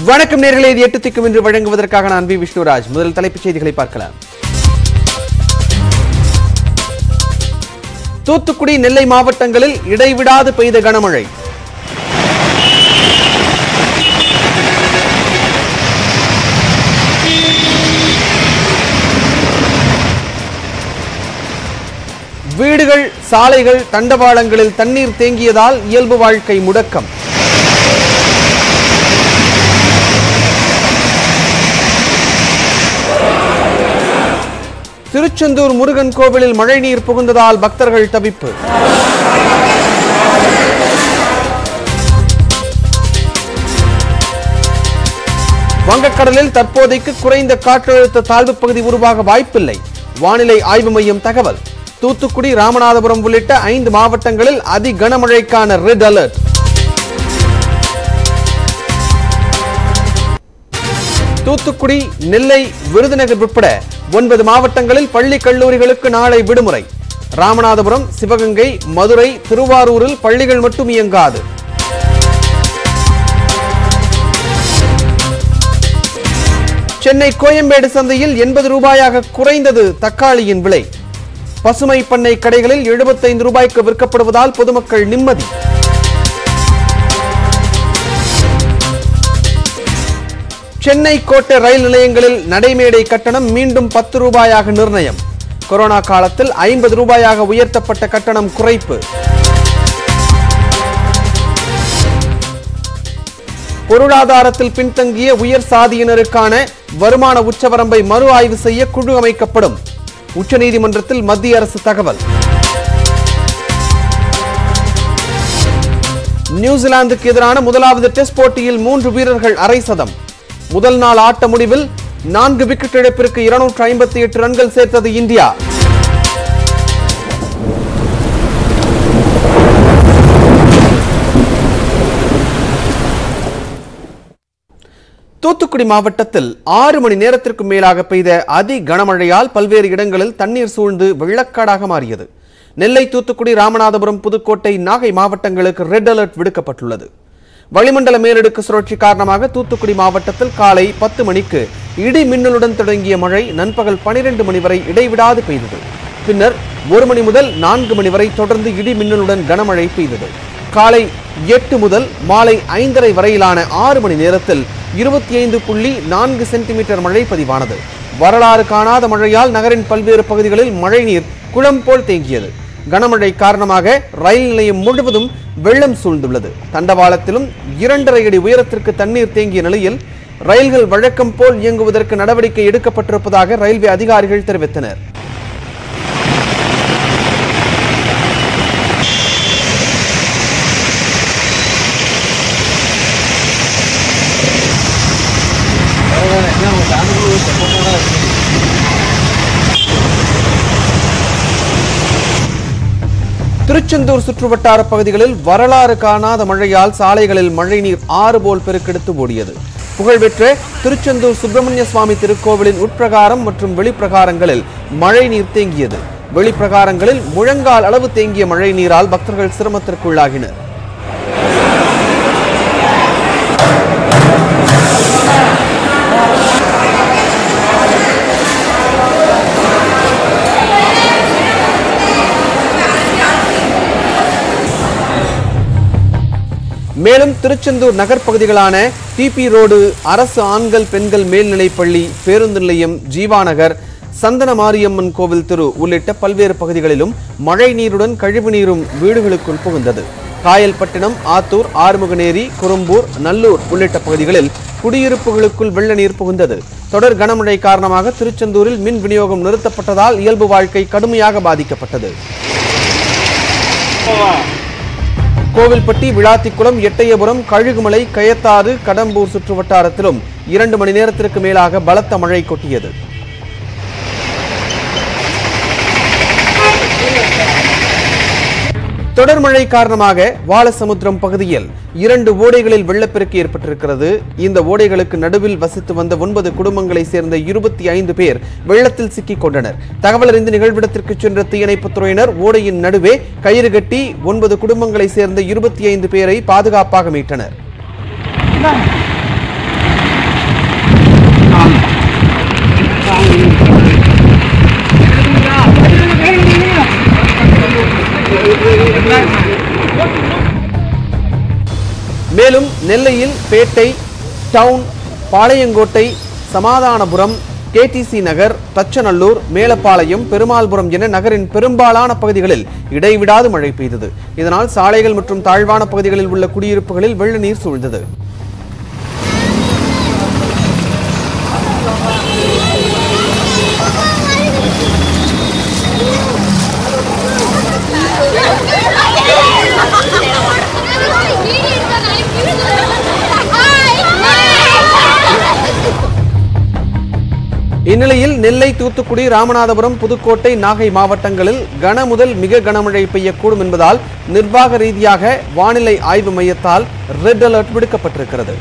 வணக்கம் நேர்களே இது எட்டு திக்கும் என்று வழங்குவதற்காக நான் வி விஷ்ணுராஜ் முதல் தலைப்புச் செய்திகளை பார்க்கலாம் தூத்துக்குடி நெல்லை மாவட்டங்களில் இடைவிடாது பெய்த கனமழை வீடுகள் சாலைகள் தண்டவாளங்களில் தண்ணீர் தேங்கியதால் இயல்பு வாழ்க்கை முடக்கம் திருச்செந்தூர் முருகன் கோவிலில் மழைநீர் புகுந்ததால் பக்தர்கள் தவிப்பு வங்கக்கடலில் தற்போதைக்கு குறைந்த காற்றழுத்த தாழ்வு பகுதி உருவாக வாய்ப்பில்லை வானிலை ஆய்வு மையம் தகவல் தூத்துக்குடி ராமநாதபுரம் உள்ளிட்ட ஐந்து மாவட்டங்களில் அதி கனமழைக்கான ரெட் அலர்ட் தூத்துக்குடி நெல்லை விருதுநகர் உட்பட ஒன்பது மாவட்டங்களில் பள்ளி கல்லூரிகளுக்கு நாளை விடுமுறை ராமநாதபுரம் சிவகங்கை மதுரை திருவாரூரில் பள்ளிகள் மட்டும் இயங்காது சென்னை கோயம்பேடு சந்தையில் எண்பது ரூபாயாக குறைந்தது தக்காளியின் விலை பசுமை பண்ணை கடைகளில் எழுபத்தைந்து ரூபாய்க்கு விற்கப்படுவதால் பொதுமக்கள் நிம்மதி சென்னை கோட்டை ரயில் நிலையங்களில் நடைமேடை கட்டணம் மீண்டும் பத்து ரூபாயாக நிர்ணயம் கொரோனா காலத்தில் ஐம்பது ரூபாயாக உயர்த்தப்பட்ட கட்டணம் குறைப்பு பொருளாதாரத்தில் பின்தங்கிய உயர் சாதியினருக்கான வருமான உச்சவரம்பை மறு ஆய்வு செய்ய குழு அமைக்கப்படும் உச்சநீதிமன்றத்தில் மத்திய அரசு தகவல் நியூசிலாந்துக்கு எதிரான முதலாவது டெஸ்ட் போட்டியில் மூன்று வீரர்கள் அரை சதம் முதல் நாள் ஆட்ட முடிவில் நான்கு விக்கெட் இழப்பிற்கு இருநூற்று ஐம்பத்தி எட்டு ரன்கள் சேர்த்தது இந்தியா தூத்துக்குடி மாவட்டத்தில் ஆறு மணி நேரத்திற்கு மேலாக பெய்த அதி கனமழையால் பல்வேறு இடங்களில் தண்ணீர் சூழ்ந்து வெள்ளக்காடாக மாறியது நெல்லை தூத்துக்குடி ராமநாதபுரம் புதுக்கோட்டை நாகை மாவட்டங்களுக்கு ரெட் அலர்ட் விடுக்கப்பட்டுள்ளது வளிமண்டல மேலடுக்கு சுழற்சி காரணமாக தூத்துக்குடி மாவட்டத்தில் காலை பத்து மணிக்கு இடி மின்னலுடன் தொடங்கிய மழை நண்பகல் பனிரெண்டு மணி வரை இடைவிடாது பெய்தது பின்னர் ஒரு மணி முதல் நான்கு மணி வரை தொடர்ந்து இடி மின்னலுடன் கனமழை பெய்தது காலை எட்டு முதல் மாலை ஐந்தரை வரையிலான ஆறு மணி நேரத்தில் இருபத்தி ஐந்து புள்ளி நான்கு சென்டிமீட்டர் மழை பதிவானது வரலாறு காணாத மழையால் நகரின் பல்வேறு பகுதிகளில் மழைநீர் குளம் போல் தேங்கியது கனமழை காரணமாக ரயில் நிலையம் முழுவதும் வெள்ளம் சூழ்ந்துள்ளது தண்டவாளத்திலும் இரண்டரை அடி உயரத்திற்கு தண்ணீர் தேங்கிய நிலையில் ரயில்கள் வழக்கம் போல் இயங்குவதற்கு நடவடிக்கை எடுக்கப்பட்டிருப்பதாக ரயில்வே அதிகாரிகள் தெரிவித்தனர் திருச்செந்தூர் சுற்றுவட்டார பகுதிகளில் வரலாறு காணாத மழையால் சாலைகளில் மழைநீர் ஆறு போல் பெருக்கெடுத்து ஓடியது புகழ்பெற்ற திருச்செந்தூர் சுப்பிரமணிய சுவாமி திருக்கோவிலின் உட்பிரகாரம் மற்றும் வெளிப்பிரகாரங்களில் மழைநீர் தேங்கியது வெளிப்பிரகாரங்களில் முழங்கால் அளவு தேங்கிய மழை நீரால் பக்தர்கள் சிரமத்திற்குள்ளாகினர் மேலும் திருச்செந்தூர் நகர்ப்பகுதிகளான டிபி ரோடு அரசு ஆண்கள் பெண்கள் மேல்நிலைப்பள்ளி பேருந்து நிலையம் ஜீவாநகர் சந்தன மாரியம்மன் கோவில் தெரு உள்ளிட்ட பல்வேறு பகுதிகளிலும் மழை நீருடன் கழிவு நீரும் வீடுகளுக்குள் புகுந்தது காயல்பட்டினம் ஆத்தூர் ஆறுமுகநேரி குறும்பூர் நல்லூர் உள்ளிட்ட பகுதிகளில் குடியிருப்புகளுக்குள் வெள்ள நீர் புகுந்தது தொடர் கனமழை காரணமாக திருச்செந்தூரில் மின் விநியோகம் நிறுத்தப்பட்டதால் இயல்பு வாழ்க்கை கடுமையாக பாதிக்கப்பட்டது கோவில்பட்டி விளாத்திக்குளம் எட்டயபுரம் கழுகுமலை கயத்தாறு கடம்பூர் சுற்று வட்டாரத்திலும் இரண்டு மணி நேரத்திற்கு மேலாக பலத்த மழை கொட்டியது தொடர் மழை காரணமாக வாலசமுத்திரம் பகுதியில் இரண்டு ஓடைகளில் வெள்ளப்பெருக்கு ஏற்பட்டிருக்கிறது இந்த ஓடைகளுக்கு நடுவில் வசித்து வந்த ஒன்பது குடும்பங்களை சேர்ந்த இருபத்தி ஐந்து பேர் வெள்ளத்தில் சிக்கிக் கொண்டனர் தகவல் அறிந்த நிகழ்விடத்திற்கு சென்ற தீயணைப்புத் துறையினர் ஓடையின் நடுவே கயிறு கட்டி ஒன்பது குடும்பங்களை சேர்ந்த இருபத்தி ஐந்து பேரை பாதுகாப்பாக மீட்டனர் நெல்லையில் பேட்டை டவுன் பாளையங்கோட்டை சமாதானபுரம் கேடிசி நகர் தச்சநல்லூர் மேலப்பாளையம் பெருமாள்புரம் என நகரின் பெரும்பாலான பகுதிகளில் இடைவிடாது மழை பெய்தது இதனால் சாலைகள் மற்றும் தாழ்வான பகுதிகளில் உள்ள குடியிருப்புகளில் வெள்ள நீர் சூழ்ந்தது இந்நிலையில் நெல்லை தூத்துக்குடி ராமநாதபுரம் புதுக்கோட்டை நாகை மாவட்டங்களில் கன முதல் மிக கனமழை பெய்யக்கூடும் என்பதால் நிர்வாக ரீதியாக வானிலை ஆய்வு மையத்தால் ரெட் அலர்ட் விடுக்கப்பட்டிருக்கிறது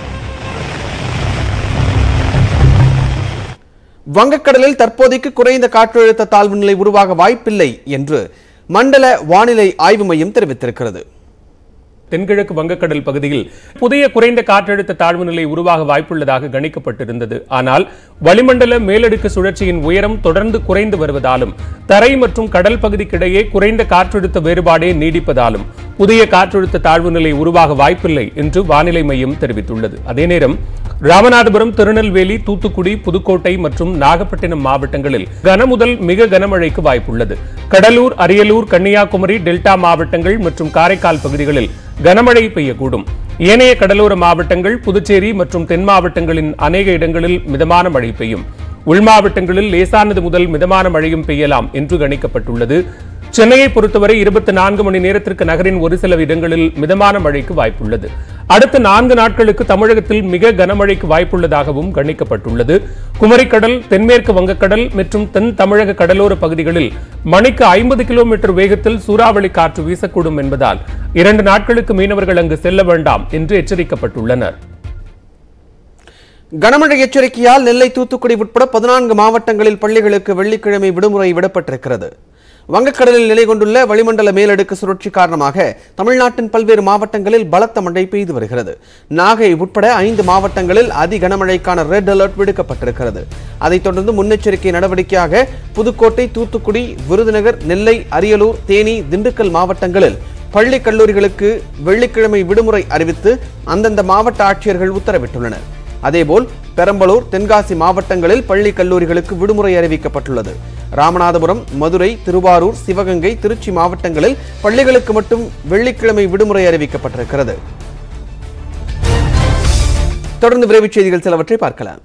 வங்கக்கடலில் தற்போதைக்கு குறைந்த காற்றழுத்த தாழ்வு நிலை உருவாக வாய்ப்பில்லை என்று மண்டல வானிலை ஆய்வு மையம் தெரிவித்திருக்கிறது தென்கிழக்கு வங்கக்கடல் பகுதியில் புதிய குறைந்த காற்றழுத்த தாழ்வு நிலை உருவாக வாய்ப்புள்ளதாக கணிக்கப்பட்டிருந்தது ஆனால் வளிமண்டல மேலடுக்கு சுழற்சியின் உயரம் தொடர்ந்து குறைந்து வருவதாலும் தரை மற்றும் கடல் பகுதிக்கிடையே குறைந்த காற்றழுத்த வேறுபாடே நீடிப்பதாலும் புதிய காற்றழுத்த தாழ்வு நிலை உருவாக வாய்ப்பில்லை என்று வானிலை மையம் தெரிவித்துள்ளது அதே நேரம் ராமநாதபுரம் திருநெல்வேலி தூத்துக்குடி புதுக்கோட்டை மற்றும் நாகப்பட்டினம் மாவட்டங்களில் கனமுதல் மிக கனமழைக்கு வாய்ப்புள்ளது கடலூர் அரியலூர் கன்னியாகுமரி டெல்டா மாவட்டங்கள் மற்றும் காரைக்கால் பகுதிகளில் கனமழை பெய்யக்கூடும் ஏனைய கடலோர மாவட்டங்கள் புதுச்சேரி மற்றும் தென் மாவட்டங்களின் அநேக இடங்களில் மிதமான மழை பெய்யும் உள் மாவட்டங்களில் லேசானது முதல் மிதமான மழையும் பெய்யலாம் என்று கணிக்கப்பட்டுள்ளது சென்னையை பொறுத்தவரை இருபத்தி நான்கு மணி நேரத்திற்கு நகரின் ஒரு சில இடங்களில் மிதமான மழைக்கு வாய்ப்புள்ளது அடுத்த நான்கு நாட்களுக்கு தமிழகத்தில் மிக கனமழைக்கு வாய்ப்புள்ளதாகவும் கணிக்கப்பட்டுள்ளது குமரிக்கடல் தென்மேற்கு வங்கக்கடல் மற்றும் தென் தமிழக கடலோர பகுதிகளில் மணிக்கு ஐம்பது கிலோமீட்டர் வேகத்தில் சூறாவளி காற்று வீசக்கூடும் என்பதால் இரண்டு நாட்களுக்கு மீனவர்கள் அங்கு செல்ல வேண்டாம் என்று எச்சரிக்கப்பட்டுள்ளனர் கனமழை எச்சரிக்கையால் நெல்லை தூத்துக்குடி உட்பட பதினான்கு மாவட்டங்களில் பள்ளிகளுக்கு வெள்ளிக்கிழமை விடுமுறை விடப்பட்டிருக்கிறது வங்கக்கடலில் நிலை கொண்டுள்ள வளிமண்டல மேலடுக்கு சுழற்சி காரணமாக தமிழ்நாட்டின் பல்வேறு மாவட்டங்களில் பலத்த மழை பெய்து வருகிறது நாகை உட்பட ஐந்து மாவட்டங்களில் அதி கனமழைக்கான ரெட் அலர்ட் விடுக்கப்பட்டிருக்கிறது அதைத் தொடர்ந்து முன்னெச்சரிக்கை நடவடிக்கையாக புதுக்கோட்டை தூத்துக்குடி விருதுநகர் நெல்லை அரியலூர் தேனி திண்டுக்கல் மாவட்டங்களில் பள்ளி கல்லூரிகளுக்கு வெள்ளிக்கிழமை விடுமுறை அறிவித்து அந்தந்த மாவட்ட ஆட்சியர்கள் உத்தரவிட்டுள்ளனர் அதேபோல் பெரம்பலூர் தென்காசி மாவட்டங்களில் பள்ளி கல்லூரிகளுக்கு விடுமுறை அறிவிக்கப்பட்டுள்ளது ராமநாதபுரம் மதுரை திருவாரூர் சிவகங்கை திருச்சி மாவட்டங்களில் பள்ளிகளுக்கு மட்டும் வெள்ளிக்கிழமை விடுமுறை அறிவிக்கப்பட்டிருக்கிறது தொடர்ந்து விரைவுச் செய்திகள் சிலவற்றை பார்க்கலாம்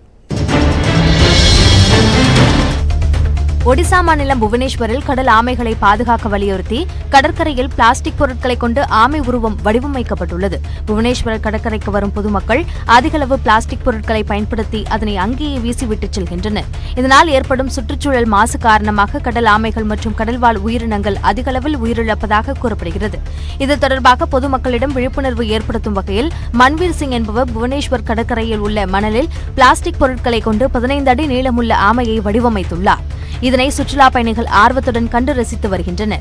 ஒடிசா மாநிலம் புவனேஸ்வரில் கடல் ஆமைகளை பாதுகாக்க வலியுறுத்தி கடற்கரையில் பிளாஸ்டிக் பொருட்களை கொண்டு ஆமை உருவம் வடிவமைக்கப்பட்டுள்ளது புவனேஸ்வரர் கடற்கரைக்கு வரும் பொதுமக்கள் அதிகளவு பிளாஸ்டிக் பொருட்களை பயன்படுத்தி அதனை அங்கேயே வீசிவிட்டு செல்கின்றனர் இதனால் ஏற்படும் சுற்றுச்சூழல் மாசு காரணமாக கடல் ஆமைகள் மற்றும் கடல்வாழ் உயிரினங்கள் அதிகளவில் உயிரிழப்பதாக கூறப்படுகிறது இது தொடர்பாக பொதுமக்களிடம் விழிப்புணர்வு ஏற்படுத்தும் வகையில் மன்வீர் சிங் என்பவர் புவனேஸ்வர் கடற்கரையில் உள்ள மணலில் பிளாஸ்டிக் பொருட்களை கொண்டு பதினைந்து அடி நீளமுள்ள ஆமையை வடிவமைத்துள்ளார் இதனை சுற்றுலா பயணிகள் ஆர்வத்துடன் கண்டு ரசித்து வருகின்றனர்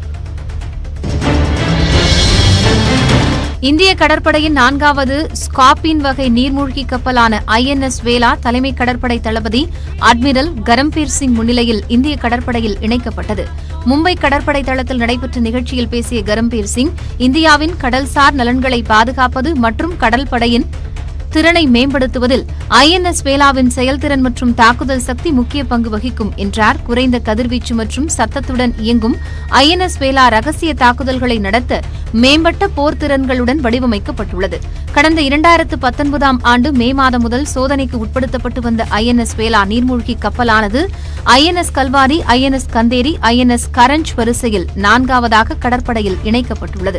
இந்திய கடற்படையின் நான்காவது ஸ்கார்பின் வகை நீர்மூழ்கி கப்பலான ஐஎன்எஸ் வேலா தலைமை கடற்படை தளபதி அட்மிரல் கரம்பீர் சிங் முன்னிலையில் இந்திய கடற்படையில் இணைக்கப்பட்டது மும்பை கடற்படை தளத்தில் நடைபெற்ற நிகழ்ச்சியில் பேசிய கரம்பீர் சிங் இந்தியாவின் கடல்சார் நலன்களை பாதுகாப்பது மற்றும் கடல் படையின் திறனை மேம்படுத்துவதில் ஐஎன்எஸ் வேலாவின் செயல்திறன் மற்றும் தாக்குதல் சக்தி முக்கிய பங்கு வகிக்கும் என்றார் குறைந்த கதிர்வீச்சு மற்றும் சத்தத்துடன் இயங்கும் ஐஎன்எஸ் வேலா ரகசிய தாக்குதல்களை நடத்த மேம்பட்ட போர் திறன்களுடன் வடிவமைக்கப்பட்டுள்ளது கடந்த இரண்டாயிரத்து பத்தொன்பதாம் ஆண்டு மே மாதம் முதல் சோதனைக்கு உட்படுத்தப்பட்டு வந்த ஐஎன்எஸ் வேலா நீர்மூழ்கி கப்பலானது INS Kalvari INS Khanderi INS Karanj வரிசையில் நான்காவதாக கடற்படையில் இணைக்கப்பட்டுள்ளது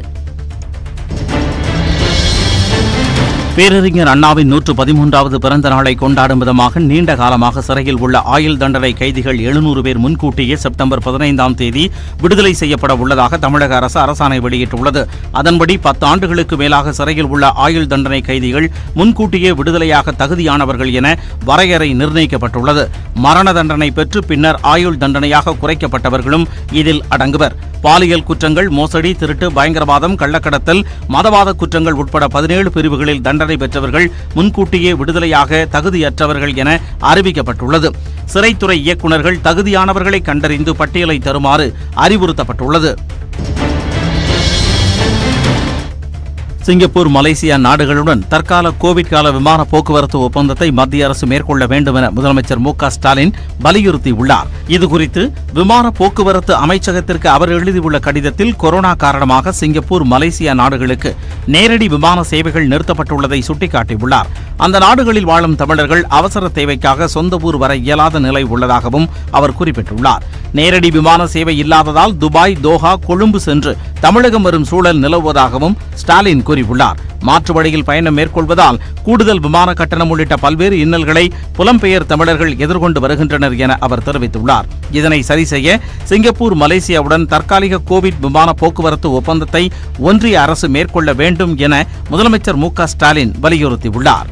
பேரறிஞர் அண்ணாவின் நூற்று பதிமூன்றாவது பிறந்த நாளை கொண்டாடும் விதமாக நீண்ட காலமாக சிறையில் உள்ள ஆயுள் தண்டனை கைதிகள் எழுநூறு பேர் முன்கூட்டியே செப்டம்பர் பதினைந்தாம் தேதி விடுதலை செய்யப்பட உள்ளதாக தமிழக அரசு அரசாணை வெளியிட்டுள்ளது அதன்படி பத்து ஆண்டுகளுக்கு மேலாக சிறையில் உள்ள ஆயுள் தண்டனை கைதிகள் முன்கூட்டியே விடுதலையாக தகுதியானவர்கள் என வரையறை நிர்ணயிக்கப்பட்டுள்ளது மரண தண்டனை பெற்று பின்னர் ஆயுள் தண்டனையாக குறைக்கப்பட்டவர்களும் இதில் அடங்குவர் பாலியல் குற்றங்கள் மோசடி திருட்டு பயங்கரவாதம் கள்ளக்கடத்தல் மதவாத குற்றங்கள் உட்பட பதினேழு பிரிவுகளில் தண்டனை பெற்றவர்கள் முன்கூட்டியே விடுதலையாக தகுதியற்றவர்கள் என அறிவிக்கப்பட்டுள்ளது சிறைத்துறை இயக்குநர்கள் தகுதியானவர்களை கண்டறிந்து பட்டியலை தருமாறு அறிவுறுத்தப்பட்டுள்ளது சிங்கப்பூர் மலேசியா நாடுகளுடன் தற்கால கோவிட் கால விமான போக்குவரத்து ஒப்பந்தத்தை மத்திய அரசு மேற்கொள்ள வேண்டும் என முதலமைச்சர் மு க ஸ்டாலின் வலியுறுத்தியுள்ளார் இதுகுறித்து விமான போக்குவரத்து அமைச்சகத்திற்கு அவர் எழுதியுள்ள கடிதத்தில் கொரோனா காரணமாக சிங்கப்பூர் மலேசியா நாடுகளுக்கு நேரடி விமான சேவைகள் நிறுத்தப்பட்டுள்ளதை சுட்டிக்காட்டியுள்ளார் அந்த நாடுகளில் வாழும் தமிழர்கள் அவசர தேவைக்காக சொந்த ஊர் வர இயலாத நிலை உள்ளதாகவும் அவர் குறிப்பிட்டுள்ளார் நேரடி விமான சேவை இல்லாததால் துபாய் தோஹா கொழும்பு சென்று தமிழகம் வரும் சூழல் நிலவுவதாகவும் ஸ்டாலின் கூறியுள்ளார் மாற்று வழியில் பயணம் மேற்கொள்வதால் கூடுதல் விமான கட்டணம் உள்ளிட்ட பல்வேறு இன்னல்களை புலம்பெயர் தமிழர்கள் எதிர்கொண்டு வருகின்றனர் என அவர் தெரிவித்துள்ளார் இதனை சரி செய்ய சிங்கப்பூர் மலேசியாவுடன் தற்காலிக கோவிட் விமான போக்குவரத்து ஒப்பந்தத்தை ஒன்றிய அரசு மேற்கொள்ள வேண்டும் என முதலமைச்சர் மு க ஸ்டாலின் வலியுறுத்தியுள்ளார்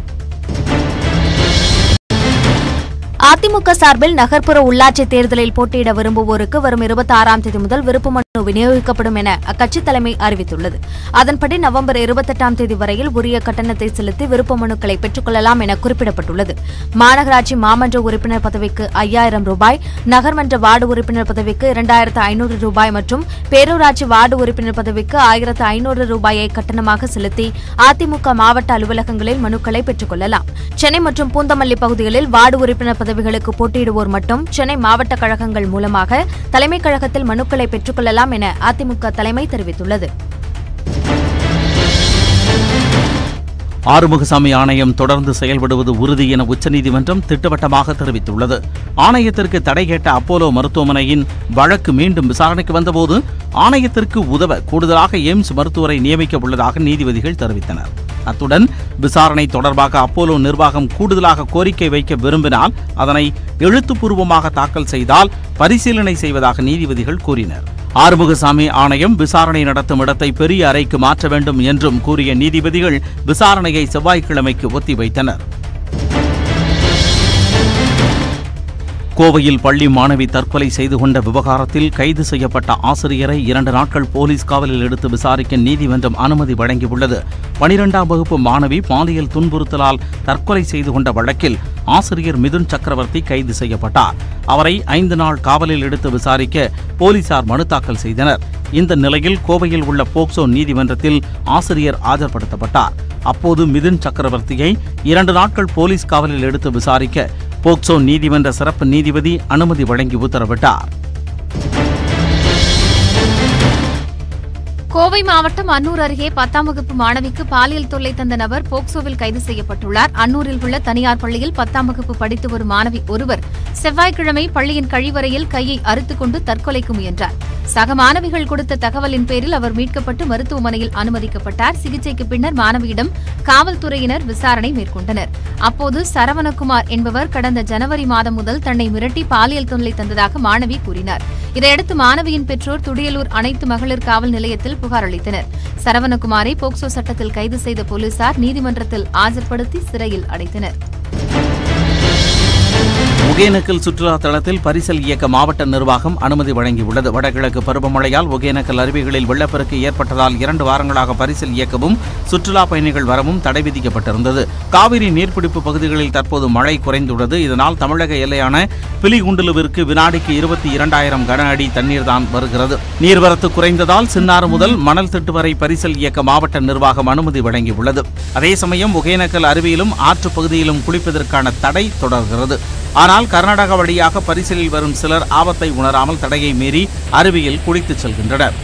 அதிமுக சார்பில் நகர்ப்புற உள்ளாட்சி தேர்தலில் போட்டியிட விரும்புவோருக்கு வரும் இருபத்தி ஆறாம் தேதி முதல் விருப்ப மனு விநியோகிக்கப்படும் என அக்கட்சி தலைமை அறிவித்துள்ளது அதன்படி நவம்பர் இருபத்தெட்டாம் தேதி வரையில் உரிய கட்டணத்தை செலுத்தி விருப்ப மனுக்களை பெற்றுக் கொள்ளலாம் என குறிப்பிடப்பட்டுள்ளது மாநகராட்சி மாமன்ற உறுப்பினர் பதவிக்கு ஐயாயிரம் ரூபாய் நகர்மன்ற வார்டு உறுப்பினர் பதவிக்கு இரண்டாயிரத்து ஐநூறு ரூபாய் மற்றும் பேரூராட்சி வார்டு உறுப்பினர் பதவிக்கு ஆயிரத்து ஐநூறு ரூபாயை கட்டணமாக செலுத்தி அதிமுக மாவட்ட அலுவலகங்களில் மனுக்களை பெற்றுக் கொள்ளலாம் சென்னை மற்றும் பூந்தமல்லி பகுதிகளில் வார்டு உறுப்பினர் பதவிகளுக்கு போட்டியிடுவோர் மட்டும் சென்னை மாவட்ட கழகங்கள் மூலமாக தலைமைக் கழகத்தில் மனுக்களை பெற்றுக் கொள்ளலாம் என அதிமுக தலைமை தெரிவித்துள்ளது ஆறுமுகசாமி ஆணையம் தொடர்ந்து செயல்படுவது உறுதி என உச்சநீதிமன்றம் திட்டவட்டமாக தெரிவித்துள்ளது ஆணையத்திற்கு தடை கேட்ட அப்போலோ மருத்துவமனையின் வழக்கு மீண்டும் விசாரணைக்கு வந்தபோது ஆணையத்திற்கு உதவ கூடுதலாக எய்ம்ஸ் மருத்துவரை நியமிக்க உள்ளதாக நீதிபதிகள் தெரிவித்தனர் அத்துடன் விசாரணை தொடர்பாக அப்போலோ நிர்வாகம் கூடுதலாக கோரிக்கை வைக்க விரும்பினால் அதனை எழுத்துப்பூர்வமாக தாக்கல் செய்தால் பரிசீலனை செய்வதாக நீதிபதிகள் கூறினர் ஆறுமுகசாமி ஆணையம் விசாரணை நடத்தும் இடத்தை பெரிய அறைக்கு மாற்ற வேண்டும் என்றும் கூறிய நீதிபதிகள் விசாரணையை செவ்வாய்க்கிழமைக்கு ஒத்திவைத்தனர் கோவையில் பள்ளி மாணவி தற்கொலை செய்து கொண்ட விவகாரத்தில் கைது செய்யப்பட்ட ஆசிரியரை இரண்டு நாட்கள் போலீஸ் காவலில் எடுத்து விசாரிக்க நீதிமன்றம் அனுமதி வழங்கியுள்ளது பனிரெண்டாம் வகுப்பு மாணவி பாலியல் துன்புறுத்தலால் தற்கொலை செய்து கொண்ட வழக்கில் ஆசிரியர் மிதுன் சக்கரவர்த்தி கைது செய்யப்பட்டார் அவரை ஐந்து நாள் காவலில் எடுத்து விசாரிக்க போலீசார் மனு தாக்கல் செய்தனர் இந்த நிலையில் கோவையில் உள்ள போக்சோ நீதிமன்றத்தில் ஆசிரியர் ஆஜர்படுத்தப்பட்டார் அப்போது மிதுன் சக்கரவர்த்தியை இரண்டு நாட்கள் போலீஸ் காவலில் எடுத்து விசாரிக்க போக்சோ நீதிமன்ற சிறப்பு நீதிபதி அனுமதி வழங்கி உத்தரவிட்டார் கோவை மாவட்டம் அன்னூர் அருகே பத்தாம் வகுப்பு மாணவிக்கு பாலியல் தொல்லை தந்த நபர் போக்சோவில் கைது செய்யப்பட்டுள்ளார் அன்னூரில் உள்ள தனியார் பள்ளியில் பத்தாம் வகுப்பு படித்து வரும் மாணவி ஒருவர் செவ்வாய்க்கிழமை பள்ளியின் கழிவறையில் கையை அறுத்துக் கொண்டு தற்கொலைக்கு முயன்றார் சக மாணவிகள் கொடுத்த தகவலின் பேரில் அவர் மீட்கப்பட்டு மருத்துவமனையில் அனுமதிக்கப்பட்டார் சிகிச்சைக்கு பின்னர் மாணவியிடம் காவல்துறையினர் விசாரணை மேற்கொண்டனர் அப்போது சரவணகுமார் என்பவர் கடந்த ஜனவரி மாதம் முதல் தன்னை மிரட்டி பாலியல் தொல்லை தந்ததாக மாணவி கூறினார் இதையடுத்து மாணவியின் பெற்றோர் துடியலூர் அனைத்து மகளிர் காவல் நிலையத்தில் புகார் அளித்தனர் சரவணகுமாரை போக்சோ சட்டத்தில் கைது செய்த போலீசார் நீதிமன்றத்தில் ஆஜர்படுத்தி சிறையில் அடைத்தனர் ஒகேனக்கல் சுற்றுலா தளத்தில் பரிசல் இயக்க மாவட்ட நிர்வாகம் அனுமதி வழங்கியுள்ளது வடகிழக்கு பருவமழையால் ஒகேனக்கல் அருவிகளில் வெள்ளப்பெருக்கு ஏற்பட்டதால் இரண்டு வாரங்களாக பரிசல் இயக்கவும் சுற்றுலா பயணிகள் வரவும் தடை விதிக்கப்பட்டிருந்தது காவிரி நீர்பிடிப்பு பகுதிகளில் தற்போது மழை குறைந்துள்ளது இதனால் தமிழக எல்லையான பிலிகுண்டுலுவிற்கு வினாடிக்கு இருபத்தி இரண்டாயிரம் கன அடி தண்ணீர் தான் வருகிறது நீர்வரத்து குறைந்ததால் சின்னாறு முதல் மணல் திட்டு வரை பரிசல் இயக்க மாவட்ட நிர்வாகம் அனுமதி வழங்கியுள்ளது அதே சமயம் ஒகேனக்கல் அருவியிலும் ஆற்றுப் பகுதியிலும் குளிப்பதற்கான தடை தொடர்கிறது ஆனால் கர்நாடகா வழியாக பரிசலில் வரும் சிலர் ஆபத்தை உணராமல் தடையை மீறி அருவியில் குளித்துச் செல்கின்றனர்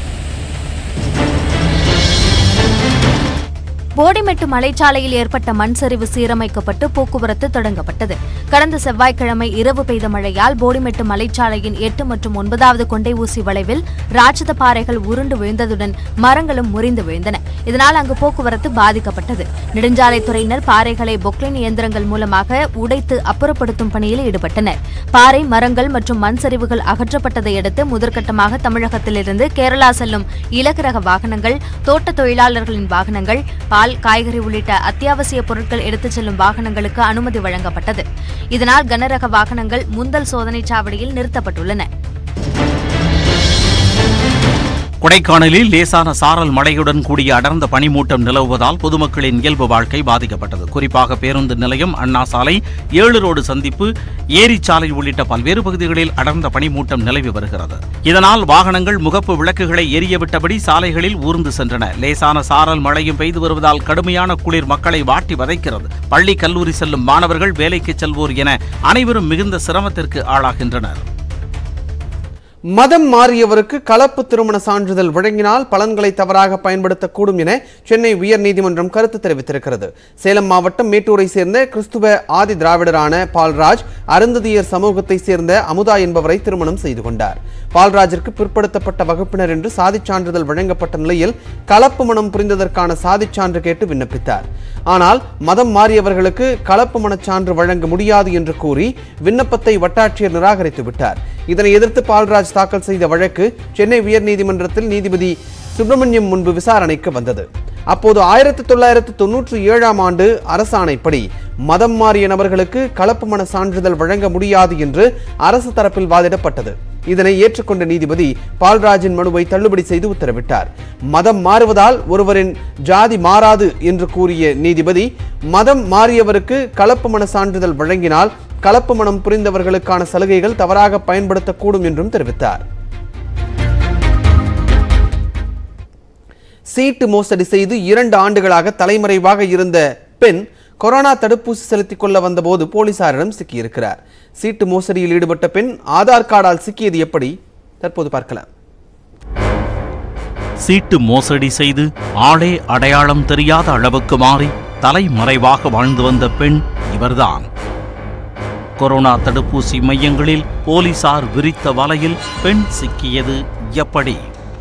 போடிமெட்டு மலைச்சாலையில் ஏற்பட்ட மண் சரிவு சீரமைக்கப்பட்டு போக்குவரத்து தொடங்கப்பட்டது கடந்த செவ்வாய்க்கிழமை இரவு பெய்த மழையால் போடிமெட்டு மலைச்சாலையின் எட்டு மற்றும் ஒன்பதாவது கொண்டை ஊசி வளைவில் ராட்சத பாறைகள் உருண்டு விழுந்ததுடன் மரங்களும் முறிந்து விழுந்தன இதனால் அங்கு போக்குவரத்து பாதிக்கப்பட்டது நெடுஞ்சாலைத்துறையினர் பாறைகளை பொக்லைன் இயந்திரங்கள் மூலமாக உடைத்து அப்புறப்படுத்தும் பணியில் ஈடுபட்டனர் பாறை மரங்கள் மற்றும் மண் சரிவுகள் அகற்றப்பட்டதை அடுத்து முதற்கட்டமாக தமிழகத்திலிருந்து கேரளா செல்லும் இலகு ரக வாகனங்கள் தோட்ட தொழிலாளர்களின் வாகனங்கள் பால் காய்கறி உள்ளிட்ட அத்தியாவசிய பொருட்கள் எடுத்துச் செல்லும் வாகனங்களுக்கு அனுமதி வழங்கப்பட்டது இதனால் கனரக வாகனங்கள் முந்தல் சோதனைச் சாவடியில் நிறுத்தப்பட்டுள்ளன கொடைக்கானலில் லேசான சாரல் மழையுடன் கூடிய அடர்ந்த பனிமூட்டம் நிலவுவதால் பொதுமக்களின் இயல்பு வாழ்க்கை பாதிக்கப்பட்டது குறிப்பாக பேருந்து நிலையம் அண்ணா சாலை ஏழு ரோடு சந்திப்பு ஏரிச்சாலை உள்ளிட்ட பல்வேறு பகுதிகளில் அடர்ந்த பனிமூட்டம் நிலவி வருகிறது இதனால் வாகனங்கள் முகப்பு விளக்குகளை எரியவிட்டபடி சாலைகளில் ஊர்ந்து சென்றன லேசான சாரல் மழையும் பெய்து வருவதால் கடுமையான குளிர் மக்களை வாட்டி வதைக்கிறது பள்ளி கல்லூரி செல்லும் மாணவர்கள் வேலைக்கு செல்வோர் என அனைவரும் மிகுந்த சிரமத்திற்கு ஆளாகின்றனர் மதம் மாறியவருக்கு கலப்பு திருமண சான்றிதழ் வழங்கினால் பலன்களை தவறாக பயன்படுத்தக்கூடும் என சென்னை உயர்நீதிமன்றம் கருத்து தெரிவித்திருக்கிறது சேலம் மாவட்டம் மேட்டூரை சேர்ந்த கிறிஸ்துவ ஆதி திராவிடரான பால்ராஜ் அருந்ததியர் சமூகத்தை சேர்ந்த அமுதா என்பவரை திருமணம் செய்து கொண்டார் பால்ராஜிற்கு பிற்படுத்தப்பட்ட வகுப்பினர் என்று சாதிச் சான்றிதழ் வழங்கப்பட்ட நிலையில் கலப்பு மனம் புரிந்ததற்கான சாதிச் சான்று கேட்டு விண்ணப்பித்தார் ஆனால் மதம் மாறியவர்களுக்கு கலப்பு மனச்சான்று வழங்க முடியாது என்று கூறி விண்ணப்பத்தை வட்டாட்சியர் நிராகரித்து விட்டார் இதனை எதிர்த்து பால்ராஜ் தாக்கல் செய்த வழக்கு சென்னை உயர்நீதிமன்றத்தில் நீதிபதி சுப்பிரமணியம் முன்பு விசாரணைக்கு வந்தது அப்போது ஆயிரத்தி தொள்ளாயிரத்து தொன்னூற்றி ஏழாம் ஆண்டு அரசாணைப்படி மதம் மாறிய நபர்களுக்கு கலப்பு மன சான்றிதழ் வழங்க முடியாது என்று அரசு தரப்பில் வாதிடப்பட்டது இதனை ஏற்றுக்கொண்ட நீதிபதி பால்ராஜின் மனுவை தள்ளுபடி செய்து உத்தரவிட்டார் மதம் மாறுவதால் ஒருவரின் ஜாதி மாறாது என்று கூறிய நீதிபதி மதம் மாறியவருக்கு கலப்பு மன சான்றிதழ் வழங்கினால் கலப்பு மனம் புரிந்தவர்களுக்கான சலுகைகள் தவறாக பயன்படுத்தக்கூடும் என்றும் தெரிவித்தார் சீட்டு மோசடி செய்து இரண்டு ஆண்டுகளாக தலைமறைவாக இருந்த பெண் கொரோனா தடுப்பூசி செலுத்திக் கொள்ள வந்தபோது போலீசாரிடம் சிக்கியிருக்கிறார் சீட்டு மோசடியில் ஈடுபட்ட பெண் ஆதார் கார்டால் சிக்கியது எப்படி தற்போது பார்க்கலாம் சீட்டு மோசடி செய்து ஆளே அடையாளம் தெரியாத அளவுக்கு மாறி தலைமறைவாக வாழ்ந்து வந்த பெண் இவர்தான் கொரோனா தடுப்பூசி மையங்களில் போலீசார் விரித்த வலையில் பெண் சிக்கியது எப்படி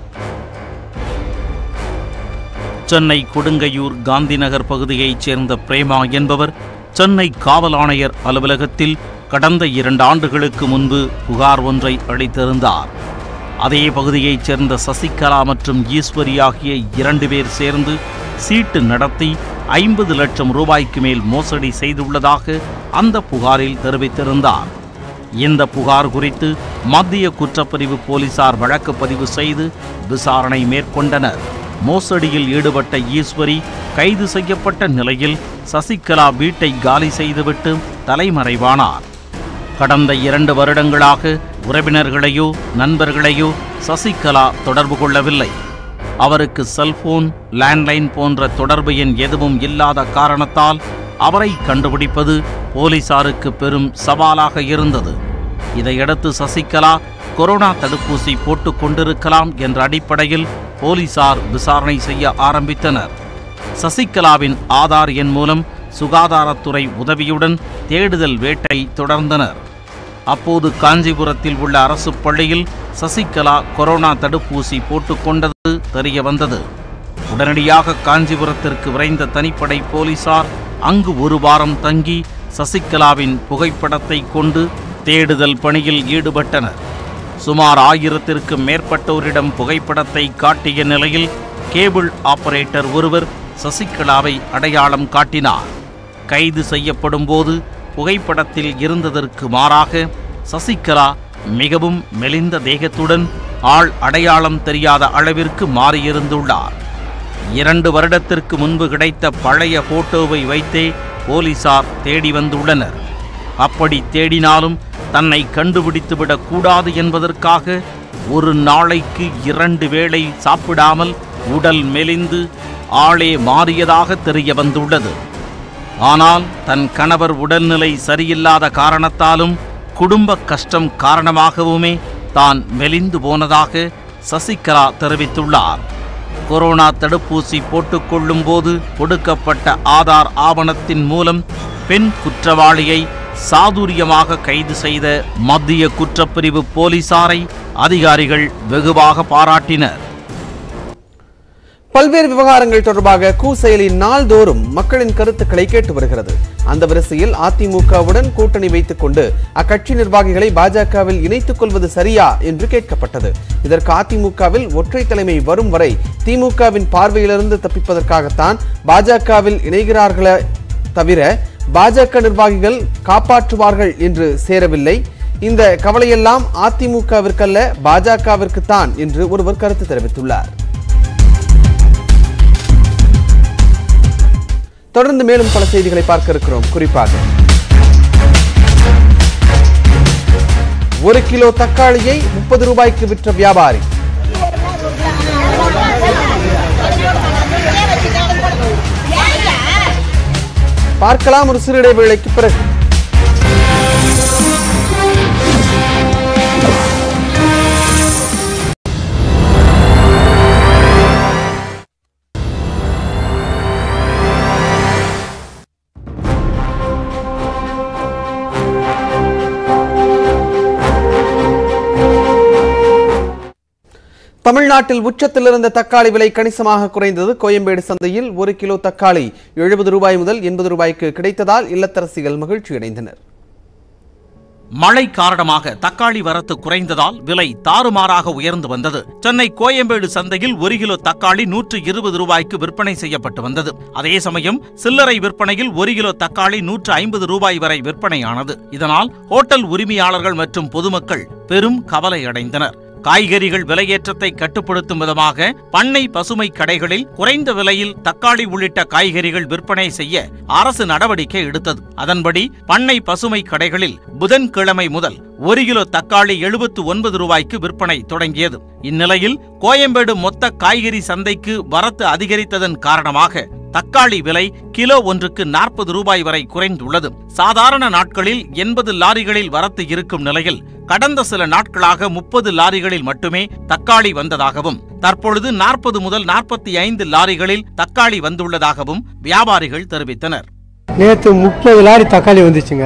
சென்னை கொடுங்கையூர் காந்திநகர் பகுதியைச் சேர்ந்த பிரேமா என்பவர் சென்னை காவல் ஆணையர் அலுவலகத்தில் கடந்த இரண்டு ஆண்டுகளுக்கு முன்பு புகார் ஒன்றை அளித்திருந்தார் அதே பகுதியைச் சேர்ந்த சசிகலா மற்றும் ஈஸ்வரி ஆகிய இரண்டு பேர் சேர்ந்து சீட்டு நடத்தி ஐம்பது லட்சம் ரூபாய்க்கு மேல் மோசடி செய்துள்ளதாக அந்த புகாரில் தெரிவித்திருந்தார் இந்த புகார் குறித்து மத்திய குற்றப்பிரிவு போலீசார் வழக்கு பதிவு செய்து விசாரணை மேற்கொண்டனர் மோசடியில் ஈடுபட்ட ஈஸ்வரி கைது செய்யப்பட்ட நிலையில் சசிகலா வீட்டை காலி செய்துவிட்டு தலைமறைவானார் கடந்த இரண்டு வருடங்களாக உறவினர்களையோ நண்பர்களையோ சசிகலா தொடர்பு கொள்ளவில்லை அவருக்கு செல்போன் லேண்ட்லைன் போன்ற தொடர்பு எண் எதுவும் இல்லாத காரணத்தால் அவரை கண்டுபிடிப்பது போலீசாருக்கு பெரும் சவாலாக இருந்தது இதையடுத்து சசிகலா கொரோனா தடுப்பூசி போட்டுக் கொண்டிருக்கலாம் என்ற அடிப்படையில் போலீசார் விசாரணை செய்ய ஆரம்பித்தனர் சசிகலாவின் ஆதார் எண் மூலம் சுகாதாரத்துறை உதவியுடன் தேடுதல் வேட்டை தொடர்ந்தனர் அப்போது காஞ்சிபுரத்தில் உள்ள அரசு பள்ளியில் சசிகலா கொரோனா தடுப்பூசி போட்டுக்கொண்டது தெரிய வந்தது உடனடியாக காஞ்சிபுரத்திற்கு விரைந்த தனிப்படை போலீசார் அங்கு ஒரு வாரம் தங்கி சசிகலாவின் புகைப்படத்தை கொண்டு தேடுதல் பணியில் ஈடுபட்டனர் சுமார் ஆயிரத்திற்கும் மேற்பட்டோரிடம் புகைப்படத்தை காட்டிய நிலையில் கேபிள் ஆபரேட்டர் ஒருவர் சசிகலாவை அடையாளம் காட்டினார் கைது செய்யப்படும் போது புகைப்படத்தில் இருந்ததற்கு மாறாக சசிகலா மிகவும் மெலிந்த தேகத்துடன் ஆள் அடையாளம் தெரியாத அளவிற்கு மாறியிருந்துள்ளார் இரண்டு வருடத்திற்கு முன்பு கிடைத்த பழைய போட்டோவை வைத்தே போலீசார் தேடி வந்துள்ளனர் அப்படி தேடினாலும் தன்னை கண்டுபிடித்துவிடக் கூடாது என்பதற்காக ஒரு நாளைக்கு இரண்டு வேளை சாப்பிடாமல் உடல் மெலிந்து ஆளே மாறியதாக தெரிய வந்துள்ளது ஆனால் தன் கணவர் உடல்நிலை சரியில்லாத காரணத்தாலும் குடும்ப கஷ்டம் காரணமாகவுமே தான் மெலிந்து போனதாக சசிகலா தெரிவித்துள்ளார் கொரோனா தடுப்பூசி போட்டுக்கொள்ளும் போது கொடுக்கப்பட்ட ஆதார் ஆவணத்தின் மூலம் பெண் குற்றவாளியை சாதுரியமாக கைது செய்த மத்திய குற்றப்பிரிவு போலீசாரை அதிகாரிகள் வெகுவாக பாராட்டினர் பல்வேறு விவகாரங்கள் தொடர்பாக கூ செயலி நாள்தோறும் மக்களின் கருத்துக்களை கேட்டு வருகிறது அந்த வரிசையில் அதிமுகவுடன் கூட்டணி வைத்துக் கொண்டு அக்கட்சி நிர்வாகிகளை பாஜகவில் இணைத்துக் கொள்வது சரியா என்று கேட்கப்பட்டது இதற்கு அதிமுகவில் ஒற்றை தலைமை வரும் வரை திமுகவின் பார்வையிலிருந்து தப்பிப்பதற்காகத்தான் பாஜகவில் இணைகிறார்களே தவிர பாஜக நிர்வாகிகள் காப்பாற்றுவார்கள் என்று சேரவில்லை இந்த கவலையெல்லாம் அதிமுகவிற்கல்ல பாஜகவிற்கு தான் என்று ஒருவர் கருத்து தெரிவித்துள்ளார் தொடர்ந்து மேலும் பல செய்திகளை பார்க்க இருக்கிறோம் குறிப்பாக ஒரு கிலோ தக்காளியை முப்பது ரூபாய்க்கு விற்ற வியாபாரி பார்க்கலாம் ஒரு சிறு இடைவேளைக்கு பிறகு தமிழ்நாட்டில் உச்சத்தில் இருந்த தக்காளி விலை கணிசமாக குறைந்தது கோயம்பேடு சந்தையில் ஒரு கிலோ தக்காளி எழுபது ரூபாய் முதல் எண்பது ரூபாய்க்கு கிடைத்ததால் இல்லத்தரசிகள் மகிழ்ச்சியடைந்தனர் மழை காரணமாக தக்காளி வரத்து குறைந்ததால் விலை தாறுமாறாக உயர்ந்து வந்தது சென்னை கோயம்பேடு சந்தையில் ஒரு கிலோ தக்காளி நூற்று இருபது ரூபாய்க்கு விற்பனை செய்யப்பட்டு வந்தது அதே சமயம் சில்லறை விற்பனையில் ஒரு கிலோ தக்காளி நூற்று ஐம்பது ரூபாய் வரை விற்பனையானது இதனால் ஹோட்டல் உரிமையாளர்கள் மற்றும் பொதுமக்கள் பெரும் கவலை அடைந்தனர் காய்கறிகள் விலையேற்றத்தை கட்டுப்படுத்தும் விதமாக பண்ணை பசுமை கடைகளில் குறைந்த விலையில் தக்காளி உள்ளிட்ட காய்கறிகள் விற்பனை செய்ய அரசு நடவடிக்கை எடுத்தது அதன்படி பண்ணை பசுமை கடைகளில் புதன்கிழமை முதல் ஒரு கிலோ தக்காளி எழுபத்து ஒன்பது ரூபாய்க்கு விற்பனை தொடங்கியது இந்நிலையில் கோயம்பேடு மொத்த காய்கறி சந்தைக்கு வரத்து அதிகரித்ததன் காரணமாக தக்காளி விலை கிலோ ஒன்றுக்கு நாற்பது ரூபாய் வரை குறைந்துள்ளது சாதாரண நாட்களில் எண்பது லாரிகளில் வரத்து இருக்கும் நிலையில் கடந்த சில நாட்களாக முப்பது லாரிகளில் மட்டுமே தக்காளி வந்ததாகவும் தற்பொழுது நாற்பது முதல் நாற்பத்தி ஐந்து லாரிகளில் தக்காளி வந்துள்ளதாகவும் வியாபாரிகள் தெரிவித்தனர் நேற்று முப்பது லாரி தக்காளி வந்துச்சுங்க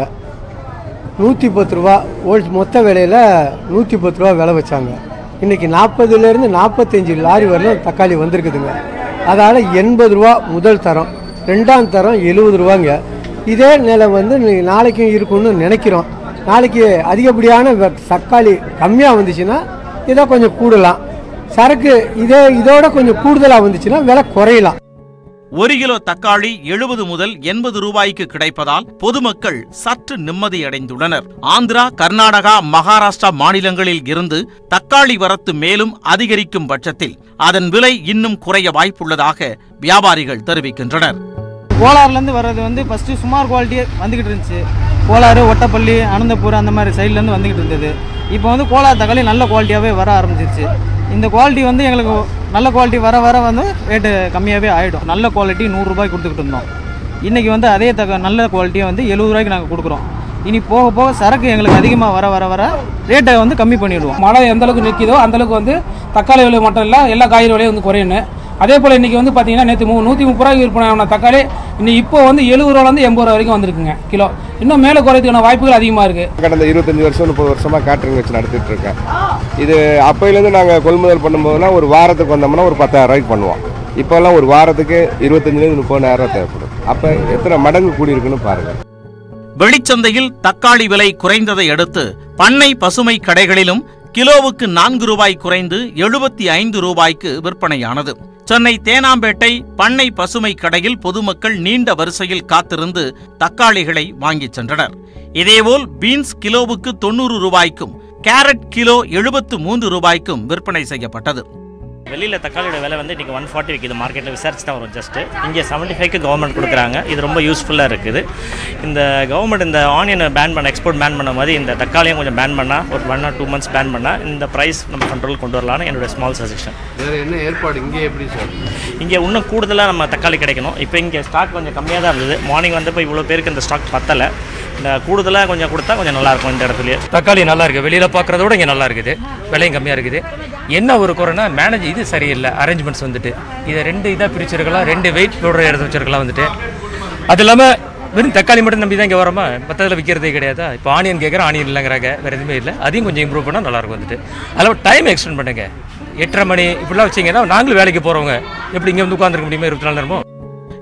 நூற்றி பத்து ரூபா ஹோல் மொத்த விலையில் நூற்றி பத்து ரூபா விலை வச்சாங்க இன்றைக்கி நாற்பதுலேருந்து நாற்பத்தஞ்சு லாரி வரலும் தக்காளி வந்திருக்குதுங்க அதால் எண்பது ரூபா முதல் தரம் ரெண்டாம் தரம் எழுபது ரூபாங்க இதே நிலை வந்து நீ- நாளைக்கும் இருக்கும்னு நினைக்கிறோம் நாளைக்கு அதிகப்படியான வ- தக்காளி கம்மியாக வந்துச்சுன்னா இதை கொஞ்சம் கூடலாம் சரக்கு இதே இதோட கொஞ்சம் கூடுதலாக வந்துச்சுன்னா விலை குறையலாம் ஒரு கிலோ தக்காளி எழுபது முதல் எண்பது ரூபாய்க்கு கிடைப்பதால் பொதுமக்கள் சற்று நிம்மதியடைந்துள்ளனர் ஆந்திரா கர்நாடகா மகாராஷ்டிரா மாநிலங்களில் இருந்து தக்காளி வரத்து மேலும் அதிகரிக்கும் பட்சத்தில் அதன் விலை இன்னும் குறைய வாய்ப்புள்ளதாக வியாபாரிகள் தெரிவிக்கின்றனர் கோலார்லேருந்து வர்றது வந்து ஃபஸ்ட்டு சுமார் குவாலிட்டி வந்துக்கிட்டு இருந்துச்சு கோலாறு ஒட்டப்பள்ளி அனந்தபுரம் அந்த மாதிரி சைட்லேருந்து வந்துக்கிட்டு இருந்தது இப்போ வந்து கோலார் தக்காளி நல்ல குவாலிட்டியாகவே வர ஆரம்பிச்சிருச்சு இந்த குவாலிட்டி வந்து எங்களுக்கு நல்ல குவாலிட்டி வர வர வந்து ரேட்டு கம்மியாகவே ஆகிடும் நல்ல குவாலிட்டி நூறுரூபாய் கொடுத்துக்கிட்டு இருந்தோம் இன்றைக்கி வந்து அதே தக்க நல்ல குவாலிட்டியை வந்து எழுபது ரூபாய்க்கு நாங்கள் கொடுக்குறோம் இனி போக போக சரக்கு எங்களுக்கு அதிகமாக வர வர வர ரேட்டை வந்து கம்மி பண்ணிவிடுவோம் மழை எந்த அளவுக்கு நிற்கிதோ அந்த அளவுக்கு வந்து தக்காளி விலை மட்டும் இல்லை எல்லா காய்கறி விலையும் வந்து குறையணும் அதே போல் இன்றைக்கி வந்து பார்த்தீங்கன்னா நேற்று மூ நூற்றி முப்பது ரூபாய்க்கு விற்பனை ஆன தக்காளி இன்னைக்கு இப்போ வந்து எழுபது ரூபாலேருந்து எண்பது ரூபா வரைக்கும் வந்திருக்குங்க கிலோ இன்னும் மேலே குறையதுக்கான வாய்ப்புகள் அதிகமாக இருக்குது கடந்த இருபத்தஞ்சி வருஷம் முப்பது வருஷமாக கேட்டரிங் வச்சு நடத்திட்டு இருக்கேன் இது அப்பையிலேருந்து நாங்கள் கொள்முதல் பண்ணும்போதெல்லாம் ஒரு வாரத்துக்கு வந்தோம்னா ஒரு பத்தாயிரம் ரூபாய்க்கு பண்ணுவோம் இப்போல்லாம் ஒரு வாரத்துக்கு இருபத்தஞ்சிலேருந்து முப்பதாயிரம் ரூபாய் தேவைப்படும் அப்போ எத்தனை மடங்கு கூடியிருக்குன்னு பாருங்கள் வெளிச்சந்தையில் தக்காளி விலை குறைந்ததை அடுத்து பண்ணை பசுமை கடைகளிலும் கிலோவுக்கு நான்கு ரூபாய் குறைந்து எழுபத்தி ஐந்து ரூபாய்க்கு விற்பனையானது சென்னை தேனாம்பேட்டை பண்ணை பசுமை கடையில் பொதுமக்கள் நீண்ட வரிசையில் காத்திருந்து தக்காளிகளை வாங்கிச் சென்றனர் இதேபோல் பீன்ஸ் கிலோவுக்கு தொண்ணூறு ரூபாய்க்கும் கேரட் கிலோ எழுபத்து மூன்று ரூபாய்க்கும் விற்பனை செய்யப்பட்டது வெளியில் தக்காளியோட விலை வந்து இன்றைக்கி ஒன் ஃபார்ட்டி விற்கிது மார்க்கெட்டில் விசாரிச்சு தான் வரும் ஜஸ்ட்டு இங்கே செவன்ட்டி ஃபைவ்க்கு கவர்மெண்ட் கொடுக்குறாங்க இது ரொம்ப யூஸ்ஃபுல்லாக இருக்குது இந்த கவர்மெண்ட் இந்த ஆனியனை பேன் பண்ண எக்ஸ்போர்ட் பேன் பண்ண மாதிரி இந்த தக்காளியும் கொஞ்சம் பேன் பண்ணால் ஒரு one or two months ban பண்ணால் இந்த ப்ரைஸ் நம்ம கண்ட்ரோல் கொண்டு வரலாம்னு என்னோட ஸ்மால் சஜஷன் வேறு என்ன ஏற்பாடு இங்கே எப்படி சார் இங்கே இன்னும் கூடுதலாக நம்ம தக்காளி கிடைக்கணும் இப்போ இங்கே ஸ்டாக் கொஞ்சம் கம்மியாக தான் இருந்தது மார்னிங் வந்து இப்போ இவ்வளோ பேருக்கு இந்த ஸ்டாக் பத்தலை இந்த கூடுதலாக கொஞ்சம் கொடுத்தா கொஞ்சம் நல்லாயிருக்கும் இந்த இடத்துலயே தக்காளி நல்லா இருக்கு வெளியில பார்க்கறத விட இங்கே நல்லா இருக்குது விலையும் கம்மியாக இருக்குது என்ன ஒரு குறைனா மேனேஜ் இது சரியில்லை அரேஞ்ச்மெண்ட்ஸ் வந்துட்டு இதை ரெண்டு இதாக பிரிச்சிருக்கலாம் ரெண்டு வெயிட் போடுற எடுத்து வச்சிருக்கலாம் வந்துட்டு அது இல்லாமல் வெறும் தக்காளி மட்டும் நம்பி தான் இங்கே வரோமா மற்றதில் விற்கிறதே கிடையாதா இப்போ ஆனியன் கேட்குற ஆனியன் இல்லைங்கிறாங்க வேறு எதுவுமே இல்லை அதையும் கொஞ்சம் இம்ப்ரூவ் பண்ணால் நல்லாயிருக்கும் வந்துட்டு அதில் டைம் எக்ஸ்டெண்ட் பண்ணுங்க எட்டரை மணி இப்படிலாம் வச்சிங்கன்னா நாங்களும் வேலைக்கு போகிறவங்க எப்படி இங்கே வந்து உட்காந்துருக்க முடியுமா இருபத்தி நாலு நேரமும்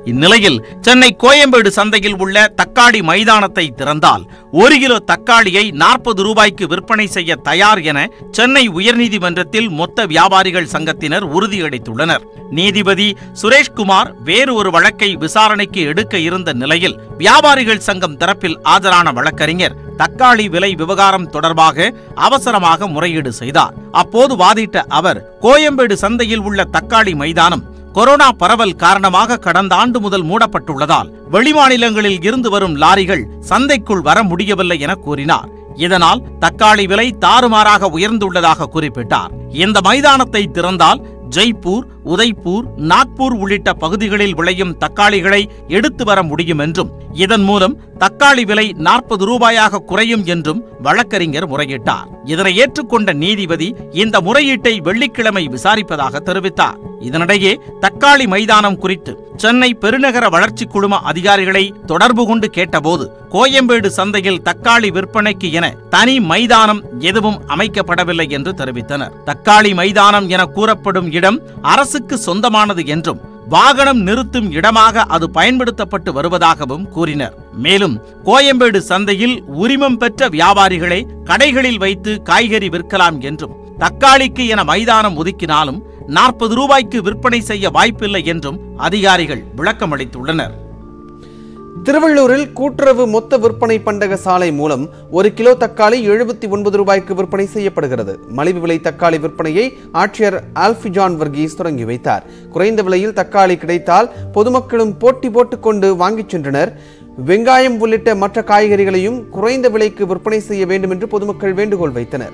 இந்நிலையில் சென்னை கோயம்பேடு சந்தையில் உள்ள தக்காளி மைதானத்தை திறந்தால் ஒரு கிலோ தக்காளியை நாற்பது ரூபாய்க்கு விற்பனை செய்ய தயார் என சென்னை உயர்நீதிமன்றத்தில் மொத்த வியாபாரிகள் சங்கத்தினர் உறுதியளித்துள்ளனர் நீதிபதி சுரேஷ்குமார் வேறு ஒரு வழக்கை விசாரணைக்கு எடுக்க இருந்த நிலையில் வியாபாரிகள் சங்கம் தரப்பில் ஆஜரான வழக்கறிஞர் தக்காளி விலை விவகாரம் தொடர்பாக அவசரமாக முறையீடு செய்தார் அப்போது வாதிட்ட அவர் கோயம்பேடு சந்தையில் உள்ள தக்காளி மைதானம் கொரோனா பரவல் காரணமாக கடந்த ஆண்டு முதல் மூடப்பட்டுள்ளதால் வெளிமாநிலங்களில் இருந்து வரும் லாரிகள் சந்தைக்குள் வர முடியவில்லை என கூறினார் இதனால் தக்காளி விலை தாறுமாறாக உயர்ந்துள்ளதாக குறிப்பிட்டார் இந்த மைதானத்தை திறந்தால் ஜெய்ப்பூர் உதய்பூர் நாக்பூர் உள்ளிட்ட பகுதிகளில் விளையும் தக்காளிகளை எடுத்து வர முடியும் என்றும் இதன் மூலம் தக்காளி விலை நாற்பது ரூபாயாக குறையும் என்றும் வழக்கறிஞர் முறையிட்டார் இதனை ஏற்றுக்கொண்ட நீதிபதி இந்த முறையீட்டை வெள்ளிக்கிழமை விசாரிப்பதாக தெரிவித்தார் இதனிடையே தக்காளி மைதானம் குறித்து சென்னை பெருநகர வளர்ச்சி குழும அதிகாரிகளை தொடர்பு கொண்டு கேட்டபோது கோயம்பேடு சந்தையில் தக்காளி விற்பனைக்கு என தனி மைதானம் எதுவும் அமைக்கப்படவில்லை என்று தெரிவித்தனர் தக்காளி மைதானம் என கூறப்படும் இடம் அரசுக்கு சொந்தமானது என்றும் வாகனம் நிறுத்தும் இடமாக அது பயன்படுத்தப்பட்டு வருவதாகவும் கூறினர் மேலும் கோயம்பேடு சந்தையில் உரிமம் பெற்ற வியாபாரிகளே கடைகளில் வைத்து காய்கறி விற்கலாம் என்றும் தக்காளிக்கு என மைதானம் ஒதுக்கினாலும் நாற்பது ரூபாய்க்கு விற்பனை செய்ய வாய்ப்பில்லை என்றும் அதிகாரிகள் விளக்கமளித்துள்ளனர் திருவள்ளூரில் கூட்டுறவு மொத்த விற்பனை பண்டக சாலை மூலம் ஒரு கிலோ தக்காளி எழுபத்தி ஒன்பது ரூபாய்க்கு விற்பனை செய்யப்படுகிறது மலிவு விலை தக்காளி விற்பனையை ஆட்சியர் ஆல்ஃபிஜான் வர்கீஸ் தொடங்கி வைத்தார் குறைந்த விலையில் தக்காளி கிடைத்தால் பொதுமக்களும் போட்டி போட்டுக்கொண்டு வாங்கிச் சென்றனர் வெங்காயம் உள்ளிட்ட மற்ற காய்கறிகளையும் குறைந்த விலைக்கு விற்பனை செய்ய வேண்டும் என்று பொதுமக்கள் வேண்டுகோள் வைத்தனர்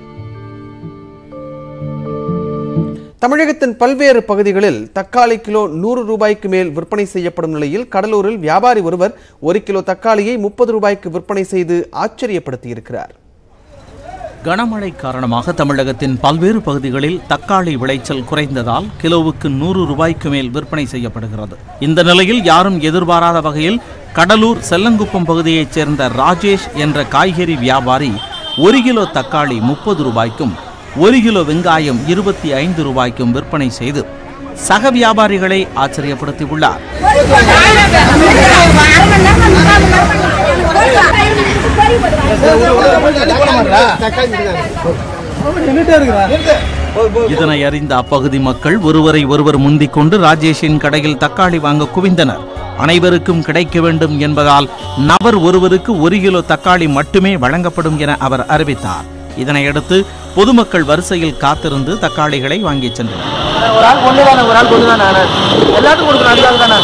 தமிழகத்தின் பல்வேறு பகுதிகளில் தக்காளி கிலோ நூறு ரூபாய்க்கு மேல் விற்பனை செய்யப்படும் நிலையில் கடலூரில் வியாபாரி ஒருவர் ஒரு கிலோ தக்காளியை முப்பது ரூபாய்க்கு விற்பனை செய்து ஆச்சரியப்படுத்தியிருக்கிறார் கனமழை காரணமாக தமிழகத்தின் பல்வேறு பகுதிகளில் தக்காளி விளைச்சல் குறைந்ததால் கிலோவுக்கு நூறு ரூபாய்க்கு மேல் விற்பனை செய்யப்படுகிறது இந்த நிலையில் யாரும் எதிர்பாராத வகையில் கடலூர் செல்லங்குப்பம் பகுதியைச் சேர்ந்த ராஜேஷ் என்ற காய்கறி வியாபாரி ஒரு கிலோ தக்காளி முப்பது ரூபாய்க்கும் ஒரு கிலோ வெங்காயம் இருபத்தி ஐந்து ரூபாய்க்கும் விற்பனை செய்து சக வியாபாரிகளை ஆச்சரியப்படுத்தியுள்ளார் இதனை அறிந்த அப்பகுதி மக்கள் ஒருவரை ஒருவர் முந்திக் கொண்டு ராஜேஷின் கடையில் தக்காளி வாங்க குவிந்தனர் அனைவருக்கும் கிடைக்க வேண்டும் என்பதால் நபர் ஒருவருக்கு ஒரு கிலோ தக்காளி மட்டுமே வழங்கப்படும் என அவர் அறிவித்தார் இதனையடுத்து பொதுமக்கள் வரிசையில் காத்திருந்து தக்காளிகளை வாங்கிச் சென்றனர் ஒரு ஆள் கொண்டு தானே ஒரு ஆள் கொண்டு தானே எல்லாத்துக்கும் கொடுக்கணும் அதுக்காக தானே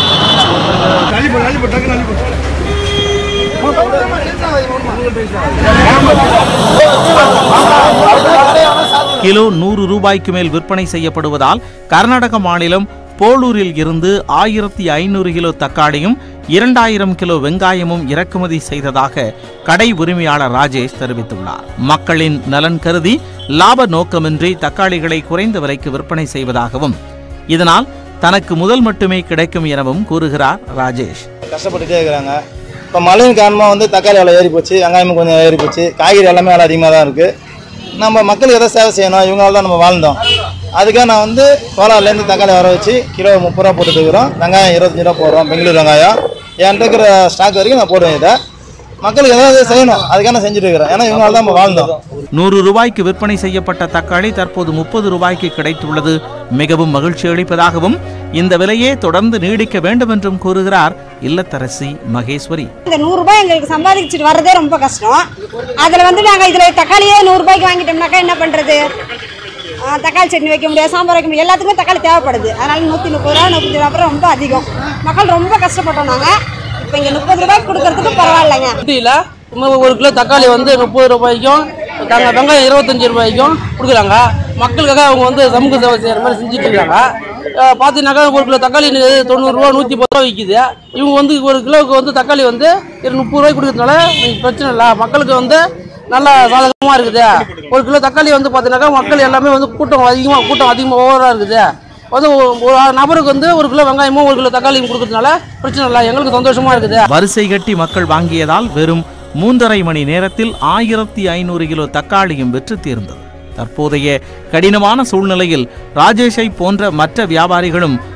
கிலோ நூறு ரூபாய்க்கு மேல் விற்பனை செய்யப்படுவதால் கர்நாடக மாநிலம் போலூரில் இருந்து ஆயிரத்தி ஐநூறு கிலோ தக்காளியும் இரண்டாயிரம் கிலோ வெங்காயமும் இறக்குமதி செய்ததாக கடை உரிமையாளர் ராஜேஷ் தெரிவித்துள்ளார் மக்களின் நலன் கருதி லாப நோக்கமின்றி தக்காளிகளை குறைந்த விலைக்கு விற்பனை செய்வதாகவும் இதனால் தனக்கு முதல் மட்டுமே கிடைக்கும் எனவும் கூறுகிறார் ராஜேஷ் கஷ்டப்பட்டுட்டே இருக்கிறாங்க இப்போ மழையின் காரணமாக வந்து தக்காளி விலை ஏறி போச்சு வெங்காயமும் கொஞ்சம் ஏறி போச்சு காய்கறி எல்லாமே விலை அதிகமாக தான் இருக்குது நம்ம மக்களுக்கு எதாவது சேவை செய்யணும் இவங்களால தான் நம்ம வாழ்ந்தோம் அதுக்காக நான் வந்து கோலார்லேருந்து தக்காளி வர வச்சு கிலோ முப்பது ரூபா போட்டுட்டு இருக்கிறோம் வெங்காயம் இருபத்தஞ்சு ரூபா போடுறோம் பெங்களூர் வெங்காயம் என்கிட்ட இருக்கிற ஸ்டாக் வரைக்கும் நான் போடுவேன் இதை மக்களுக்கு ஏதாவது செய்யணும் அதுக்காக நான் செஞ்சுட்டு இருக்கிறேன் ஏன்னா இவங்களால தான் நம்ம வாழ்ந்தோம் நூறு ரூபாய்க்கு விற்பனை செய்யப்பட்ட தக்காளி தற்போது முப்பது ரூபாய்க்கு கிடைத்துள்ளது மிகவும் மகிழ்ச்சி அளிப்பதாகவும் இந்த விலையே தொடர்ந்து நீடிக்க வேண்டும் என்றும் கூறுகிறார் இல்லத்தரசி மகேஸ்வரி இந்த நூறுரூபா எங்களுக்கு சம்பாதிச்சுட்டு வர்றதே ரொம்ப கஷ்டம் அதில் வந்து நாங்கள் இதில் தக்காளியே நூறுரூபாய்க்கு வாங்கிட்டோம்னாக்கா என்ன பண்ணுறது தக்காளி சட்னி வைக்க முடியாது சாம்பார் வைக்க முடியாது எல்லாத்துக்குமே தக்காளி தேவைப்படுது அதனால நூற்றி முப்பது ரூபா முப்பது ரூபா அப்புறம் ரொம்ப அதிகம் மக்கள் ரொம்ப கஷ்டப்பட்டோம் நாங்கள் இப்போ இங்கே முப்பது ரூபாய்க்கு கொடுக்கறதுக்கு பரவாயில்லைங்க ஊட்டியில் ஒரு கிலோ தக்காளி வந்து முப்பது ரூபாய்க்கும் தாங்க வெங்காயம் இருபத்தஞ்சி ரூபாய்க்கும் கொடுக்குறாங்க மக்களுக்காக அவங்க வந்து சமூக சேவை செய்கிற மாதிரி செஞ்சுட்டு இருக்காங்க அஹ் பார்த்தீங்கன்னாக்கா ஒரு கிலோ தக்காளி இன்னைக்கு தொண்ணூறுரூவா நூற்றி பத்து ரூபா விற்கிது இவங்க வந்து ஒரு கிலோவுக்கு வந்து தக்காளி வந்து ஒரு முப்பது ரூபாய்க்கு கொடுக்கறதுனால எனக்கு பிரச்சனை இல்லை மக்களுக்கு வந்து நல்ல சாதகமாக இருக்குது ஒரு கிலோ தக்காளி வந்து பார்த்தீங்கன்னாக்கா மக்கள் எல்லாமே வந்து கூட்டம் அதிகமாக கூட்டம் அதிகமாக ஓவராக இருக்குது வந்து ஒரு- ஒரு நபருக்கு வந்து ஒரு கிலோ வெங்காயமும் ஒரு கிலோ தக்காளியும் கொடுக்கறதுனால பிரச்சனை இல்லை எங்களுக்கு சந்தோஷமாக இருக்குது வரிசை கட்டி மக்கள் வாங்கியதால் வெறும் மூன்றரை மணி நேரத்தில் ஆயிரத்தி ஐநூறு கிலோ தக்காளியும் விற்று தீர்ந்தது தற்போதைய கடினமான சூழ்நிலையில் ராஜேஷை போன்ற மற்ற வியாபாரிகளும்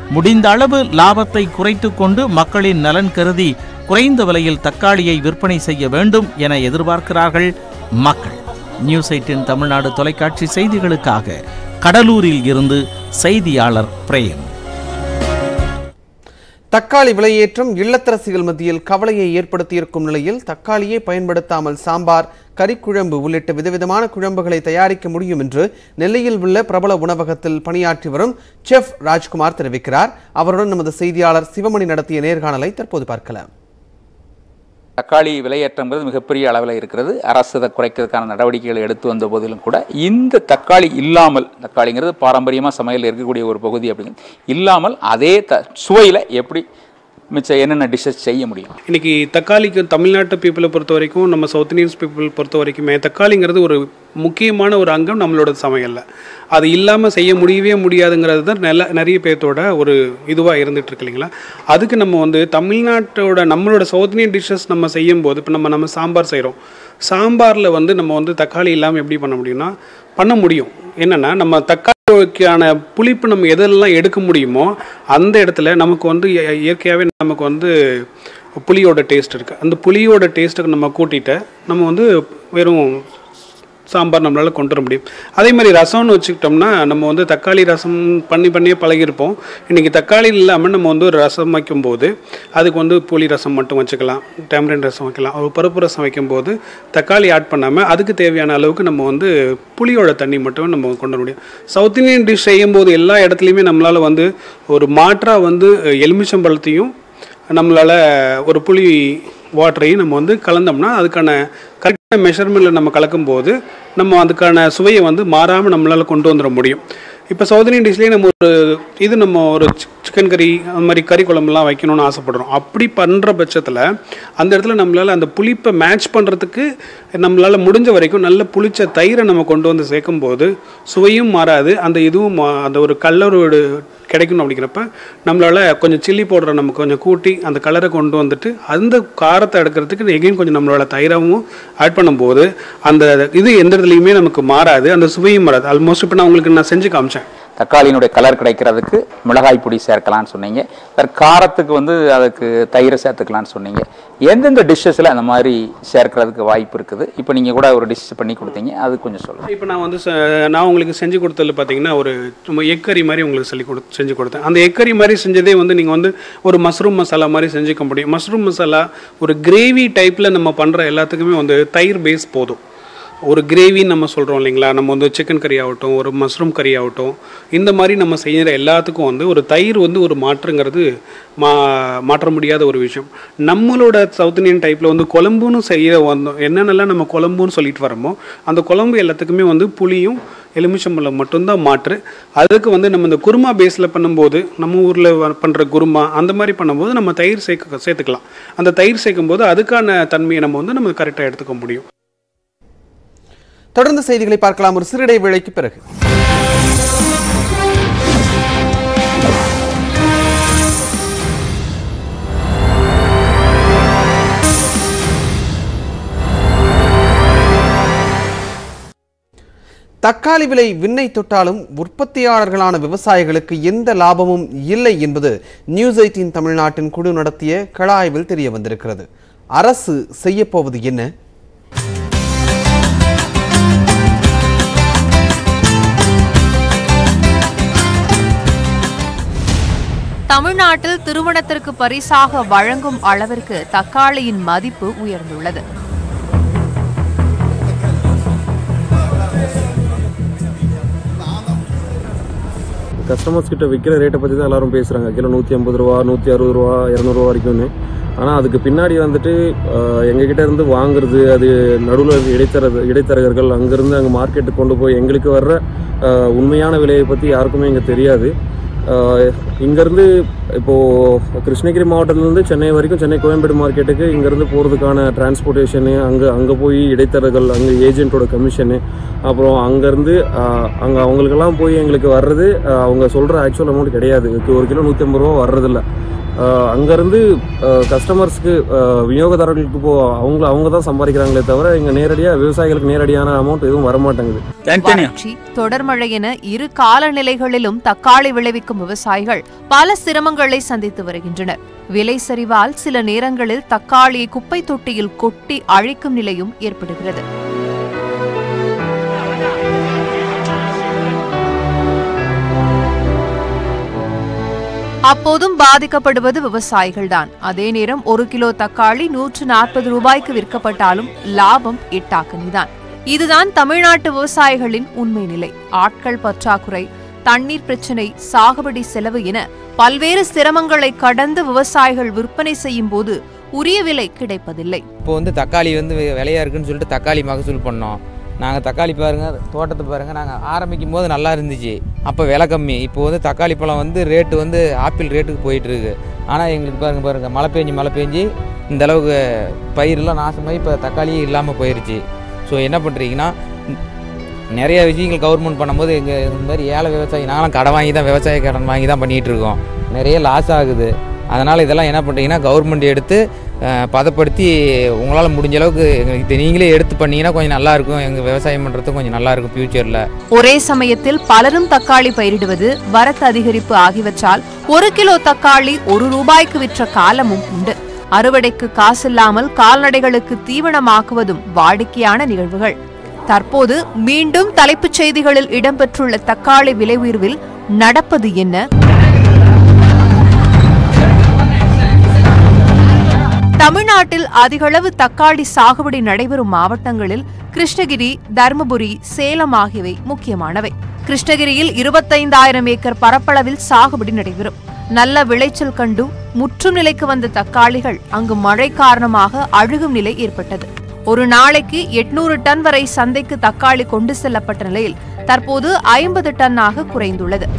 முடிந்த அளவு லாபத்தை குறைத்துக் கொண்டு மக்களின் நலன் கருதி குறைந்த விலையில் தக்காளியை விற்பனை செய்ய வேண்டும் என எதிர்பார்க்கிறார்கள் மக்கள் நியூஸ் எயிட்டின் தமிழ்நாடு தொலைக்காட்சி செய்திகளுக்காக கடலூரில் இருந்து செய்தியாளர் பிரேம் தக்காளி விலையேற்றம் இல்லத்தரசிகள் மத்தியில் கவலையை ஏற்படுத்தியிருக்கும் நிலையில் தக்காளியை பயன்படுத்தாமல் சாம்பார் கறிக்குழம்பு உள்ளிட்ட விதவிதமான குழம்புகளை தயாரிக்க முடியும் என்று நெல்லையில் உள்ள பிரபல உணவகத்தில் பணியாற்றி வரும் செஃப் ராஜ்குமார் தெரிவிக்கிறார் அவருடன் நமது செய்தியாளர் சிவமணி நடத்திய நேர்காணலை தற்போது பார்க்கலாம் தக்காளி விலையேற்றங்கிறது மிகப்பெரிய அளவில் இருக்கிறது அரசு அதை குறைக்கிறதுக்கான நடவடிக்கைகளை எடுத்து வந்த போதிலும் கூட இந்த தக்காளி இல்லாமல் தக்காளிங்கிறது பாரம்பரியமாக சமையல் இருக்கக்கூடிய ஒரு பகுதி அப்படிங்கிறது இல்லாமல் அதே த சுவையில் எப்படி மிச்சம் என்னென்ன டிஷ்ஷஸ் செய்ய முடியும் இன்னைக்கு தக்காளிக்கு தமிழ்நாட்டு பீப்புளை பொறுத்த வரைக்கும் நம்ம சவுத் இந்தியன்ஸ் பீப்புள் பொறுத்த வரைக்குமே தக்காளிங்கிறது ஒரு முக்கியமான ஒரு அங்கம் நம்மளோட சமையலில் அது இல்லாமல் செய்ய முடியவே முடியாதுங்கிறது தான் நல்ல நிறைய பேர்த்தோட ஒரு இதுவாக இருந்துட்டு இருக்கு இல்லைங்களா அதுக்கு நம்ம வந்து தமிழ்நாட்டோட நம்மளோட சவுத் இந்தியன் டிஷ்ஷஸ் நம்ம செய்யும் போது இப்போ நம்ம நம்ம சாம்பார் செய்கிறோம் சாம்பாரில் வந்து நம்ம வந்து தக்காளி இல்லாமல் எப்படி பண்ண முடியும்னா பண்ண முடியும் என்னென்னா நம்ம தக்காளிக்கான புளிப்பு நம்ம எதெல்லாம் எடுக்க முடியுமோ அந்த இடத்துல நமக்கு வந்து இய- இயற்கையாகவே நமக்கு வந்து புளியோட டேஸ்ட் இருக்குது அந்த புளியோட டேஸ்ட்டுக்கு நம்ம கூட்டிட்டு நம்ம வந்து வெறும் சாம்பார் நம்மளால் கொண்டு வர முடியும் அதே மாதிரி ரசம்னு வச்சுக்கிட்டோம்னா நம்ம வந்து தக்காளி ரசம் பண்ணி பண்ணியே பழகியிருப்போம் இன்றைக்கி தக்காளி இல்லாமல் நம்ம வந்து ஒரு ரசம் வைக்கும்போது அதுக்கு வந்து புளி ரசம் மட்டும் வச்சுக்கலாம் டேமரின் ரசம் வைக்கலாம் ஒரு பருப்பு ரசம் வைக்கும்போது தக்காளி ஆட் பண்ணாமல் அதுக்கு தேவையான அளவுக்கு நம்ம வந்து புளியோட தண்ணி மட்டும் நம்ம கொண்டு வர முடியும் சவுத் இந்தியன் டிஷ் செய்யும்போது எல்லா இடத்துலையுமே நம்மளால் வந்து ஒரு மாற்றாக வந்து எலுமிச்சம்பழத்தையும் நம்மளால் ஒரு புளி வாட்டரையும் நம்ம வந்து கலந்தோம்னா அதுக்கான கரெக்டான மெஷர்மெண்ட்டில் நம்ம கலக்கும்போது நம்ம அதுக்கான சுவையை வந்து மாறாமல் நம்மளால் கொண்டு வந்துட முடியும் இப்போ சவுத் இந்தியன் டிஷ்லேயே நம்ம ஒரு இது நம்ம ஒரு சிக்கன் கறி அந்த மாதிரி கறி குழம்புலாம் வைக்கணும்னு ஆசைப்படுறோம் அப்படி பண்ணுற பட்சத்தில் அந்த இடத்துல நம்மளால் அந்த புளிப்பை மேட்ச் பண்ணுறதுக்கு நம்மளால் முடிஞ்ச வரைக்கும் நல்ல புளிச்ச தயிரை நம்ம கொண்டு வந்து சேர்க்கும்போது சுவையும் மாறாது அந்த இதுவும் மா- அந்த ஒரு கலரோடு கிடைக்கணும் அப்படிங்கிறப்ப நம்மளால் கொஞ்சம் சில்லி பவுடரை நம்ம கொஞ்சம் கூட்டி அந்த கலரை கொண்டு வந்துட்டு அந்த காரத்தை எடுக்கிறதுக்கு எகைன் கொஞ்சம் நம்மளோட தயிரமும் ஆட் பண்ணும்போது அந்த இது எந்த இடத்துலையுமே நமக்கு மாறாது அந்த சுவையும் மாறாது ஆல்மோஸ்ட் இப்போ நான் உங்களுக்கு நான் செஞ்சு காமிச்சேன் தக்காளியினுடைய கலர் கிடைக்கிறதுக்கு மிளகாய் பொடி சேர்க்கலாம்னு சொன்னீங்க வேறு காரத்துக்கு வந்து அதுக்கு தயிரை சேர்த்துக்கலாம்னு சொன்னீங்க எந்தெந்த டிஷ்ஷஸில் அந்த மாதிரி சேர்க்கறதுக்கு வாய்ப்பு இருக்குது இப்போ நீங்கள் கூட ஒரு டிஷ் பண்ணி கொடுத்தீங்க அது கொஞ்சம் சொல்லுங்கள் இப்போ நான் வந்து ச- நான் உங்களுக்கு செஞ்சு கொடுத்ததில் பார்த்தீங்கன்னா ஒரு சும்மா எக்கரி மாதிரி உங்களுக்கு சொல்லி கொடு செஞ்சு கொடுத்தேன் அந்த எக்கரி மாதிரி செஞ்சதே வந்து நீங்கள் வந்து ஒரு மஷ்ரூம் மசாலா மாதிரி செஞ்சுக்க முடியும் மஷ்ரூம் மசாலா ஒரு கிரேவி டைப்பில் நம்ம பண்ணுற எல்லாத்துக்குமே வந்து தயிர் பேஸ் போதும் ஒரு கிரேவின்னு நம்ம சொல்கிறோம் இல்லைங்களா நம்ம வந்து சிக்கன் கறி ஆகட்டும் ஒரு மஷ்ரூம் கறி ஆகட்டும் இந்த மாதிரி நம்ம செய்கிற எல்லாத்துக்கும் வந்து ஒரு தயிர் வந்து ஒரு மாற்றுங்கிறது மா மாற்ற முடியாத ஒரு விஷயம் நம்மளோட சவுத் இந்தியன் டைப்பில் வந்து குழம்புன்னு செய்ய வந்தோம் என்னென்னலாம் நம்ம குழம்புன்னு சொல்லிட்டு வரோமோ அந்த குழம்பு எல்லாத்துக்குமே வந்து புளியும் எலுமிச்சம்பழம் மட்டும்தான் மாற்று அதுக்கு வந்து நம்ம இந்த குருமா பேஸில் பண்ணும்போது நம்ம ஊரில் பண்ணுற குருமா அந்த மாதிரி பண்ணும்போது நம்ம தயிர் சேர்க்க சேர்த்துக்கலாம் அந்த தயிர் சேர்க்கும்போது அதுக்கான தன்மையை நம்ம வந்து நம்ம கரெக்டாக எடுத்துக்க முடியும் தொடர்ந்து செய்திகளை பார்க்கலாம் ஒரு சிறு இடைவேளைக்கு பிறகு தக்காளி விலை விண்ணை தொட்டாலும் உற்பத்தியாளர்களான விவசாயிகளுக்கு எந்த லாபமும் இல்லை என்பது நியூஸ் எயிட்டின் தமிழ்நாட்டின் குழு நடத்திய கள ஆய்வில் தெரிய வந்திருக்கிறது அரசு செய்யப்போவது என்ன தமிழ்நாட்டில் திருமணத்திற்கு பரிசாக வழங்கும் அளவிற்கு தக்காளியின் மதிப்பு உயர்ந்துள்ளது கஸ்டமர்ஸ் கிட்ட விற்கிற ரேட்டை பற்றி தான் எல்லாரும் பேசுகிறாங்க கிலோ நூற்றி ஐம்பது ரூபா நூற்றி அறுபது ரூபா இரநூறுவா வரைக்கும்னு ஆனால் அதுக்கு பின்னாடி வந்துட்டு ஆஹ், எங்ககிட்ட இருந்து வாங்குறது அது நடுவில் இடைத்தர இடைத்தரகர்கள் அங்கேருந்து அங்கே மார்க்கெட்டுக்கு கொண்டு போய் எங்களுக்கு வர்ற ஆஹ், உண்மையான விலையை பற்றி யாருக்குமே இங்கே தெரியாது ஆஹ், இங்கேருந்து இப்போது கிருஷ்ணகிரி மாவட்டத்திலேருந்து சென்னை வரைக்கும் சென்னை கோயம்பேடு மார்க்கெட்டுக்கு இங்கேருந்து போகிறதுக்கான டிரான்ஸ்போர்ட்டேஷனு அங்கே அங்கே போய் இடைத்தரகர்கள் அங்கே ஏஜென்ட்டோட கமிஷனு அப்புறம் அங்கேருந்து அங்கே அவங்களுக்கெல்லாம் போய் எங்களுக்கு வர்றது ஆஹ், அவங்க சொல்கிற ஆக்சுவல் அமௌண்ட் கிடையாது இப்போ ஒரு கிலோ நூற்றி ஐம்பது ரூபா வர்றதில்ல ஆஹ் அங்கேருந்து கஸ்டமர்ஸ்க்கு விநியோகதாரர்களுக்கு போ அவங்க அவங்க தான் சம்பாதிக்கிறாங்களே தவிர இங்கே நேரடியாக விவசாயிகளுக்கு நேரடியான அமௌண்ட் எதுவும் வரமாட்டேங்குது வறட்சி தொடர்மழை என இரு காலநிலைகளிலும் தக்காளி விளைவிக்கும் விவசாயிகள் பல சிரமங்களை சந்தித்து வருகின்றனர் விலை சரிவால் சில நேரங்களில் தக்காளியை குப்பை தொட்டியில் கொட்டி அழிக்கும் நிலையும் ஏற்படுகிறது அப்போதும் பாதிக்கப்படுவது விவசாயிகள்தான் அதே நேரம் ஒரு கிலோ தக்காளி நூற்று நாற்பது ரூபாய்க்கு விற்கப்பட்டாலும் லாபம் எட்டாக்கனிதான் இதுதான் தமிழ்நாட்டு விவசாயிகளின் உண்மை நிலை ஆட்கள் பற்றாக்குறை தண்ணீர் பிரச்சினை சாகுபடி செலவு என பல்வேறு சிரமங்களை கடந்து விவசாயிகள் விற்பனை செய்யும் போது உரிய விலை கிடைப்பதில்லை இப்போ வந்து தக்காளி வந்து வி- விலையா இருக்குன்னு சொல்லிட்டு தக்காளி மகசூல் பண்ணோம் நாங்கள் தக்காளி பாருங்க தோட்டத்தை பாருங்க நாங்கள் ஆரம்பிக்கும் போது நல்லா இருந்துச்சு அப்போ விலை கம்மி இப்போ வந்து தக்காளி பழம் வந்து ரேட்டு வந்து ஆப்பிள் ரேட்டுக்கு போயிட்டு இருக்கு ஆனால் எங்களுக்கு பாருங்க பாருங்க மழை பெஞ்சு மழை பெஞ்சு இந்த அளவுக்கு பயிரெல்லாம் நாசமாகி இப்போ தக்காளியே இல்லாமல் போயிருச்சு ஸோ என்ன பண்ணுறீங்கன்னா நிறைய விஷயங்கள் கவர்மெண்ட் பண்ணும்போது எங்கள் இந்த மாதிரி ஏழை விவசாயி நாங்களாம் கடன் வாங்கி தான் விவசாய கடன் வாங்கி தான் பண்ணிகிட்டு இருக்கோம் நிறைய லாஸ் ஆகுது அதனால் இதெல்லாம் என்ன பண்ணுறீங்கன்னா கவர்மெண்ட் எடுத்து அஹ், பதப்படுத்தி உங்களால் முடிஞ்ச அளவுக்கு எங்களுக்கு இது நீங்களே எடுத்து பண்ணீங்கன்னா கொஞ்சம் நல்லாயிருக்கும் எங்கள் விவசாயம் பண்ணுறதுக்கு கொஞ்சம் நல்லாயிருக்கும் ஃப்யூச்சரில் ஒரே சமயத்தில் பலரும் தக்காளி பயிரிடுவது வரத்து அதிகரிப்பு ஆகியவற்றால் ஒரு கிலோ தக்காளி ஒரு ரூபாய்க்கு விற்ற காலமும் உண்டு அறுவடைக்கு காசில்லாமல் கால்நடைகளுக்கு தீவனமாக்குவதும் வாடிக்கையான நிகழ்வுகள் தற்போது மீண்டும் தலைப்புச் செய்திகளில் இடம்பெற்றுள்ள தக்காளி விலை உயர்வில் நடப்பது என்ன தமிழ்நாட்டில் அதிகளவு தக்காளி சாகுபடி நடைபெறும் மாவட்டங்களில் கிருஷ்ணகிரி தருமபுரி சேலம் ஆகியவை முக்கியமானவை கிருஷ்ணகிரியில் இருபத்தைந்தாயிரம் ஏக்கர் பரப்பளவில் சாகுபடி நடைபெறும் நல்ல விளைச்சல் கண்டு முற்றும் நிலைக்கு வந்த தக்காளிகள் அங்கு மழை காரணமாக அழுகும் நிலை ஏற்பட்டது ஒரு நாளைக்கு எட்நூறு டன் வரை சந்தைக்கு தக்காளி கொண்டு செல்லப்பட்ட நிலையில் தற்போது ஐம்பது டன்னாக குறைந்துள்ளது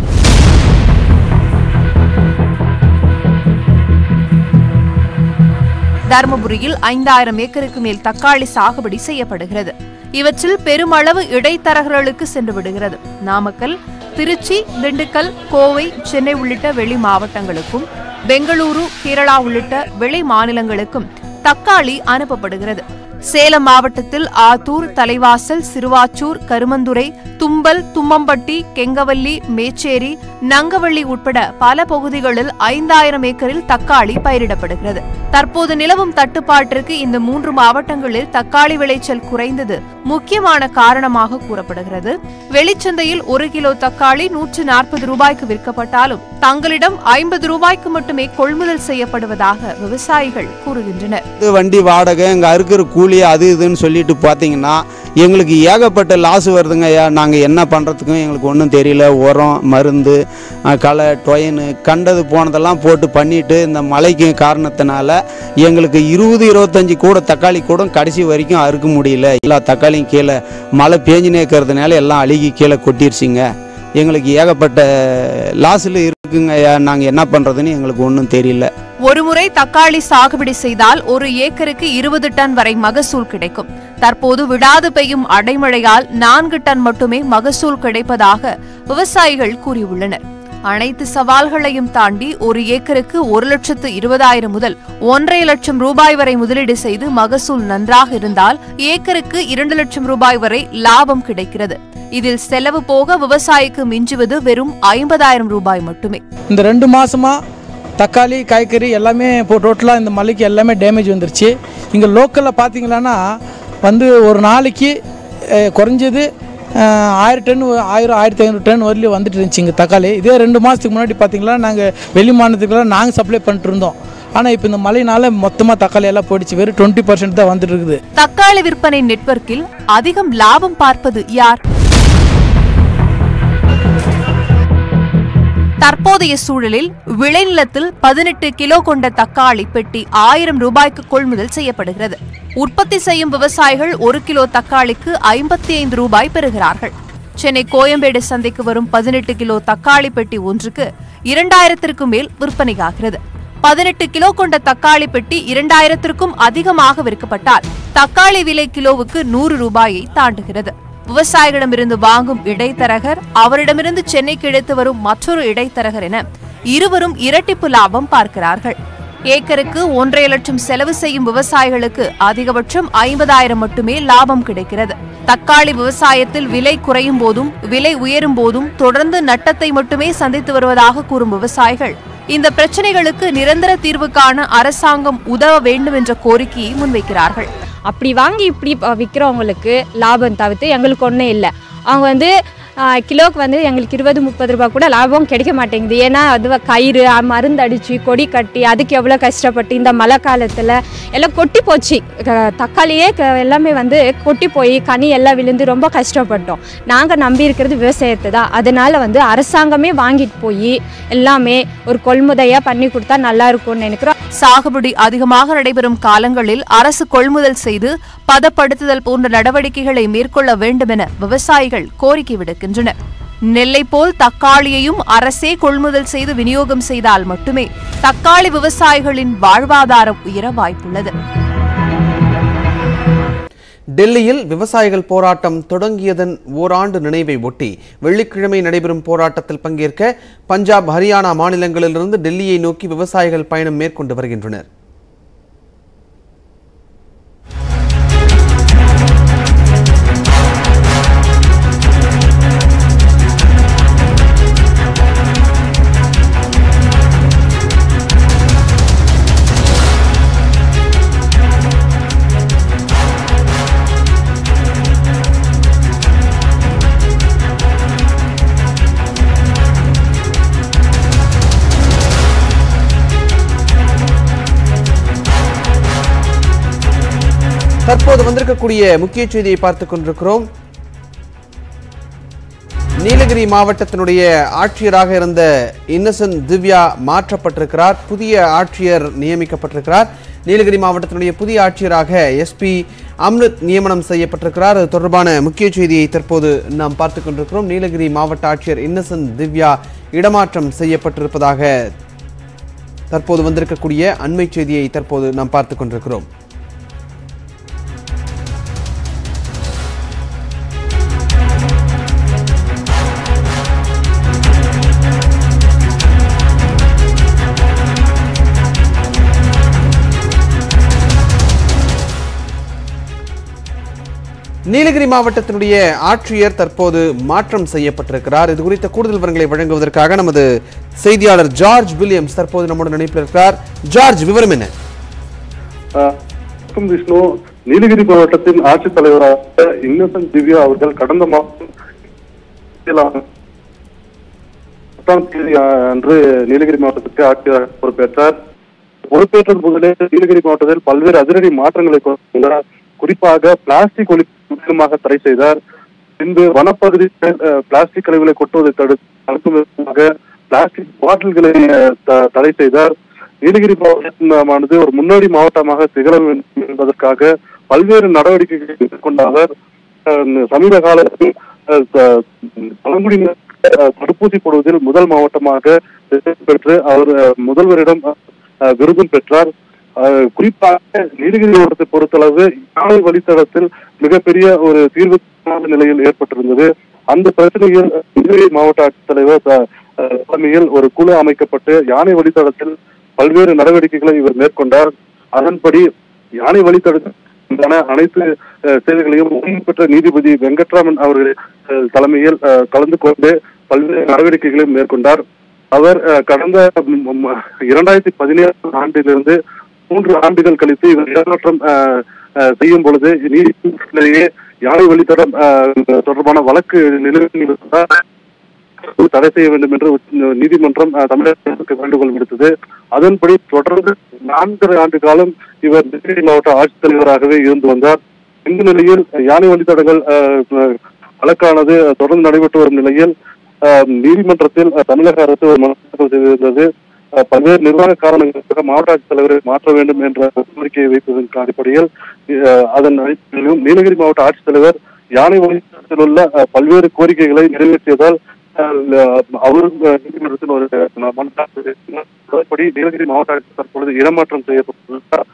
தருமபுரியில் ஐந்தாயிரம் ஏக்கருக்கு மேல் தக்காளி சாகுபடி செய்யப்படுகிறது இவற்றில் பெருமளவு இடைத்தரகர்களுக்கு சென்று விடுகிறது நாமக்கல் திருச்சி திண்டுக்கல் கோவை சென்னை உள்ளிட்ட வெளி மாவட்டங்களுக்கும் பெங்களூரு கேரளா உள்ளிட்ட வெளி மாநிலங்களுக்கும் தக்காளி அனுப்பப்படுகிறது சேலம் மாவட்டத்தில் ஆத்தூர் தலைவாசல் சிறுவாச்சூர் கருமந்துறை தும்பல் தும்மம்பட்டி கெங்கவல்லி மேச்சேரி நங்கவள்ளி உட்பட பல பகுதிகளில் ஐந்தாயிரம் ஏக்கரில் தக்காளி பயிரிடப்படுகிறது தற்போது நிலவும் தட்டுப்பாட்டிற்கு இந்த மூன்று மாவட்டங்களில் தக்காளி விளைச்சல் குறைந்தது முக்கியமான காரணமாக கூறப்படுகிறது வெளிச்சந்தையில் ஒரு கிலோ தக்காளி நூற்று நாற்பது ரூபாய்க்கு விற்கப்பட்டாலும் தங்களிடம் ஐம்பது ரூபாய்க்கு மட்டுமே கொள்முதல் செய்யப்படுவதாக விவசாயிகள் கூறுகின்றனர் இது வண்டி வாடகை இங்கே அறுக்கிற கூலி அது இதுன்னு சொல்லிட்டு பார்த்தீங்கன்னா எங்களுக்கு ஏகப்பட்ட லாஸ் வருதுங்க ஐயா நாங்கள் என்ன பண்ணுறதுக்கும் எங்களுக்கு ஒன்றும் தெரியல உரம் மருந்து அஹ், களை டொயனு கண்டது போனதெல்லாம் போட்டு பண்ணிட்டு இந்த மழைக்கு காரணத்தினால எங்களுக்கு இருபது இருபத்தஞ்சி கூட தக்காளி கூட கடைசி வரைக்கும் அறுக்க முடியல எல்லா தக்காளியும் கீழே மழை பேஞ்சுனே இருக்கிறதுனால எல்லாம் அழுகி கீழே கொட்டிருச்சுங்க எங்களுக்கு ஏகப்பட்ட லாஸில் இருக்குங்க ஐயா நாங்கள் என்ன பண்ணுறதுன்னு எங்களுக்கு ஒன்றும் தெரியல ஒருமுறை தக்காளி சாகுபடி செய்தால் ஒரு ஏக்கருக்கு இருபது டன் வரை மகசூல் கிடைக்கும் தற்போது விடாது பெய்யும் அடைமழையால் நான்கு டன் மட்டுமே மகசூல் கிடைப்பதாக விவசாயிகள் கூறியுள்ளனர் அனைத்து சவால்களையும் தாண்டி ஒரு ஏக்கருக்கு ஒரு லட்சத்து இருபதாயிரம் முதல் ஒன்றரை லட்சம் ரூபாய் வரை முதலீடு செய்து மகசூல் நன்றாக இருந்தால் ஏக்கருக்கு இரண்டு லட்சம் ரூபாய் வரை லாபம் கிடைக்கிறது இதில் செலவு போக விவசாயிக்கு மிஞ்சுவது வெறும் ஐம்பதாயிரம் ரூபாய் மட்டுமே இந்த ரெண்டு மாசமா தக்காளி காய்கறி எல்லாமே இப்போ டோட்டலாக இந்த மலைக்கு எல்லாமே டேமேஜ் வந்துருச்சு இங்கே லோக்கலில் பார்த்தீங்கன்னா வந்து ஒரு நாளைக்கு அஹ், குறைஞ்சது அஹ், ஆயிரம் டன் ஆயிரம் ஆயிரத்தி ஐநூறு டன் வரலையும் வந்துட்டு இருந்துச்சு இங்கே தக்காளி இதே ரெண்டு மாதத்துக்கு முன்னாடி பார்த்தீங்கன்னா நாங்கள் வெளி மாநிலத்துக்குலாம் நாங்கள் சப்ளை பண்ணிட்டு இருந்தோம் ஆனால் இப்போ இந்த மழைனால மொத்தமாக தக்காளி எல்லாம் போயிடுச்சு வெறும் டுவெண்ட்டி பர்சன்ட் தான் வந்துட்டு இருக்குது தக்காளி விற்பனை நெட்வொர்க்கில் அதிகம் லாபம் பார்ப்பது யார் தற்போதைய சூழலில் விளைநிலத்தில் பதினெட்டு கிலோ கொண்ட தக்காளி பெட்டி ஆயிரம் ரூபாய்க்கு கொள்முதல் செய்யப்படுகிறது உற்பத்தி செய்யும் விவசாயிகள் ஒரு கிலோ தக்காளிக்கு ஐம்பத்தி ஐந்து ரூபாய் பெறுகிறார்கள் சென்னை கோயம்பேடு சந்தைக்கு வரும் பதினெட்டு கிலோ தக்காளி பெட்டி ஒன்றுக்கு இரண்டாயிரத்திற்கும் மேல் விற்பனையாகிறது பதினெட்டு கிலோ கொண்ட தக்காளி பெட்டி இரண்டாயிரத்திற்கும் அதிகமாக விற்கப்பட்டால் தக்காளி விலை கிலோவுக்கு நூறு ரூபாயை தாண்டுகிறது விவசாயிகளிடமிருந்து வாங்கும் இடைத்தரகர் அவரிடமிருந்து சென்னைக்கு எடுத்து வரும் மற்றொரு இடைத்தரகர் என இருவரும் இரட்டிப்பு லாபம் பார்க்கிறார்கள் ஏக்கருக்கு ஒன்றரை லட்சம் செலவு செய்யும் விவசாயிகளுக்கு அதிகபட்சம் ஐம்பதாயிரம் மட்டுமே லாபம் கிடைக்கிறது தக்காளி விவசாயத்தில் விலை குறையும் போதும் விலை உயரும் போதும் தொடர்ந்து நட்டத்தை மட்டுமே சந்தித்து வருவதாக கூறும் விவசாயிகள் இந்த பிரச்சனைகளுக்கு நிரந்தர தீர்வு காண அரசாங்கம் உதவ வேண்டும் என்ற கோரிக்கையை முன்வைக்கிறார்கள் அப்படி வாங்கி இப்படி விற்கிறவங்களுக்கு லாபம் தவிர்த்து எங்களுக்கு ஒன்றும் இல்லை அவங்க வந்து ஆ, கிலோவுக்கு வந்து எங்களுக்கு இருபது முப்பது ரூபா கூட லாபம் கிடைக்க மாட்டேங்குது ஏன்னா அது கயிறு அ, மருந்து அடித்து கொடி கட்டி அதுக்கு எவ்வளோ கஷ்டப்பட்டு இந்த மழை காலத்தில் எல்லாம் கொட்டி போச்சு க- தக்காளியே க- எல்லாமே வந்து கொட்டி போய் கனி எல்லாம் விழுந்து ரொம்ப கஷ்டப்பட்டோம் நாங்கள் நம்பி இருக்கிறது விவசாயத்தை தான் அதனால் வந்து அரசாங்கமே வாங்கிட்டு போய் எல்லாமே ஒரு கொள்முதையாக பண்ணி கொடுத்தா நல்லா இருக்கும்னு நினைக்கிறோம் சாகுபடி அதிகமாக நடைபெறும் காலங்களில் அரசு கொள்முதல் செய்து பதப்படுத்துதல் போன்ற நடவடிக்கைகளை மேற்கொள்ள வேண்டும் என விவசாயிகள் கோரிக்கை விடுக்கின்றனர் நெல்லை போல் தக்காளியையும் அரசே கொள்முதல் செய்து விநியோகம் செய்தால் மட்டுமே தக்காளி விவசாயிகளின் வாழ்வாதாரம் உயர வாய்ப்புள்ளது டெல்லியில் விவசாயிகள் போராட்டம் தொடங்கியதன் ஓராண்டு நினைவை ஒட்டி வெள்ளிக்கிழமை நடைபெறும் போராட்டத்தில் பங்கேற்க பஞ்சாப் ஹரியானா மாநிலங்களிலிருந்து டெல்லியை நோக்கி விவசாயிகள் பயணம் மேற்கொண்டு வருகின்றனர் தற்போது வந்திருக்கக்கூடிய முக்கிய செய்தியை பார்த்துக் கொண்டிருக்கிறோம் நீலகிரி மாவட்டத்தினுடைய ஆட்சியராக இருந்த இன்னசென்ட் திவ்யா மாற்றப்பட்டிருக்கிறார் புதிய ஆட்சியர் நியமிக்கப்பட்டிருக்கிறார் நீலகிரி மாவட்டத்தினுடைய புதிய ஆட்சியராக எஸ்பி அம்ரித் நியமனம் செய்யப்பட்டிருக்கிறார் அது தொடர்பான முக்கிய செய்தியை தற்போது நாம் பார்த்துக் கொண்டிருக்கிறோம் நீலகிரி மாவட்ட ஆட்சியர் இன்னசென்ட் திவ்யா இடமாற்றம் செய்யப்பட்டிருப்பதாக தற்போது வந்திருக்கக்கூடிய அண்மை செய்தியை தற்போது நாம் பார்த்துக் கொண்டிருக்கிறோம் நீலகிரி மாவட்டத்தினுடைய ஆட்சியர் தற்போது மாற்றம் செய்யப்பட்டிருக்கிறார் இது குறித்த கூடுதல் விவரங்களை வழங்குவதற்காக நமது செய்தியாளர் ஜார்ஜ் வில்லியம்ஸ் தற்போது நம்முடன் இணைப்பில் இருக்கிறார் ஜார்ஜ் விவரம் என்ன வணக்கம் விஷ்ணு நீலகிரி மாவட்டத்தின் ஆட்சித் தலைவராக இன்னசென்ட் திவ்யா அவர்கள் கடந்த மாதம் பத்தாம் தேதி அன்று நீலகிரி மாவட்டத்திற்கு ஆட்சியராக பொறுப்பேற்றார் பொறுப்பேற்றது முதலே நீலகிரி மாவட்டத்தில் பல்வேறு அதிரடி மாற்றங்களை கொண்டு வந்தார். குறிப்பாக பிளாஸ்டிக் ஒழிப்பு முற்றிலுமாக தடை செய்தார் பின்பு வனப்பகுதியில் அஹ், பிளாஸ்டிக் கழிவுகளை கொட்டுவதை தடு- தடுக்கும் விதமாக பிளாஸ்டிக் பாட்டில்களை அஹ், த- தடை செய்தார் நீலகிரி மாவட்டமானது ஒரு முன்னோடி மாவட்டமாக திகழ வேண்டும் என்பதற்காக பல்வேறு நடவடிக்கைகளை மேற்கொண்ட அவர் அஹ், சமீப காலத்தில் அஹ், த- பழங்குடியினர் அஹ், தடுப்பூசி போடுவதில் முதல் மாவட்டமாக வெற்றி பெற்று அவர் அஹ், முதல்வரிடம் அஹ், விருதும் பெற்றார் அஹ், குறிப்பாக நீலகிரி மாவட்டத்தை பொறுத்தளவு யானை வழித்தடத்தில் மிகப்பெரிய ஒரு தீர்வு காணாத நிலையில் ஏற்பட்டிருந்தது அந்த பிரச்சனையில் நீலகிரி மாவட்ட ஆட்சித்தலைவர் த- அஹ், தலைமையில் ஒரு குழு அமைக்கப்பட்டு யானை வழித்தடத்தில் பல்வேறு நடவடிக்கைகளை இவர் மேற்கொண்டார் அதன்படி யானை வழித்தடத்திற்கான அனைத்து அஹ், சேவைகளையும் ஓய்வு பெற்ற நீதிபதி வெங்கட்ராமன் அவர்கள் அஹ், தலைமையில் அஹ், கலந்து கொண்டு பல்வேறு நடவடிக்கைகளையும் மேற்கொண்டார் அவர் அஹ், கடந்த ம், ம், இரண்டாயிரத்தி பதினேழாம் ஆண்டிலிருந்து மூன்று ஆண்டுகள் கழித்து இவர் இடமாற்றம் அஹ், அஹ், செய்யும் பொழுது நீதிமன்றத்திலேயே யானை வழித்தடம் அஹ், தொடர்பான வழக்கு நிலுவையில் இருந்தால் தடை செய்ய வேண்டும் என்று உச்ச- நீதிமன்றம் அஹ், தமிழக அரசுக்கு வேண்டுகோள் விடுத்தது அதன்படி தொடர்ந்து நான்கரை ஆண்டு காலம் இவர் நீலகிரி மாவட்ட ஆட்சித்தலைவராகவே இருந்து வந்தார் இந்த நிலையில் யானை வழித்தடங்கள் அஹ், அஹ், வழக்கானது தொடர்ந்து நடைபெற்று வரும் நிலையில் அஹ், நீதிமன்றத்தில் அஹ், தமிழக அரசு ஒரு மனு தாக்கல் செய்திருந்தது அஹ், பல்வேறு நிர்வாக காரணங்களுக்காக மாவட்ட ஆட்சித்தலைவரை மாற்ற வேண்டும் என்ற கோரிக்கையை வைத்ததன் அடிப்படையில் அஹ், அதன் அடிப்படையிலும் நீலகிரி மாவட்ட ஆட்சித்தலைவர் யானை வழித்தடத்தில் உள்ள அஹ், பல்வேறு கோரிக்கைகளை நிறைவேற்றியதால் அஹ், அவர் அஹ், நீதிமன்றத்தில் ஒரு மனு தாக்கல் செய்திருந்தார். அதன்படி நீலகிரி மாவட்ட ஆட்சியர் தற்பொழுது இடமாற்றம் செய்யப்பட்டுள்ளார்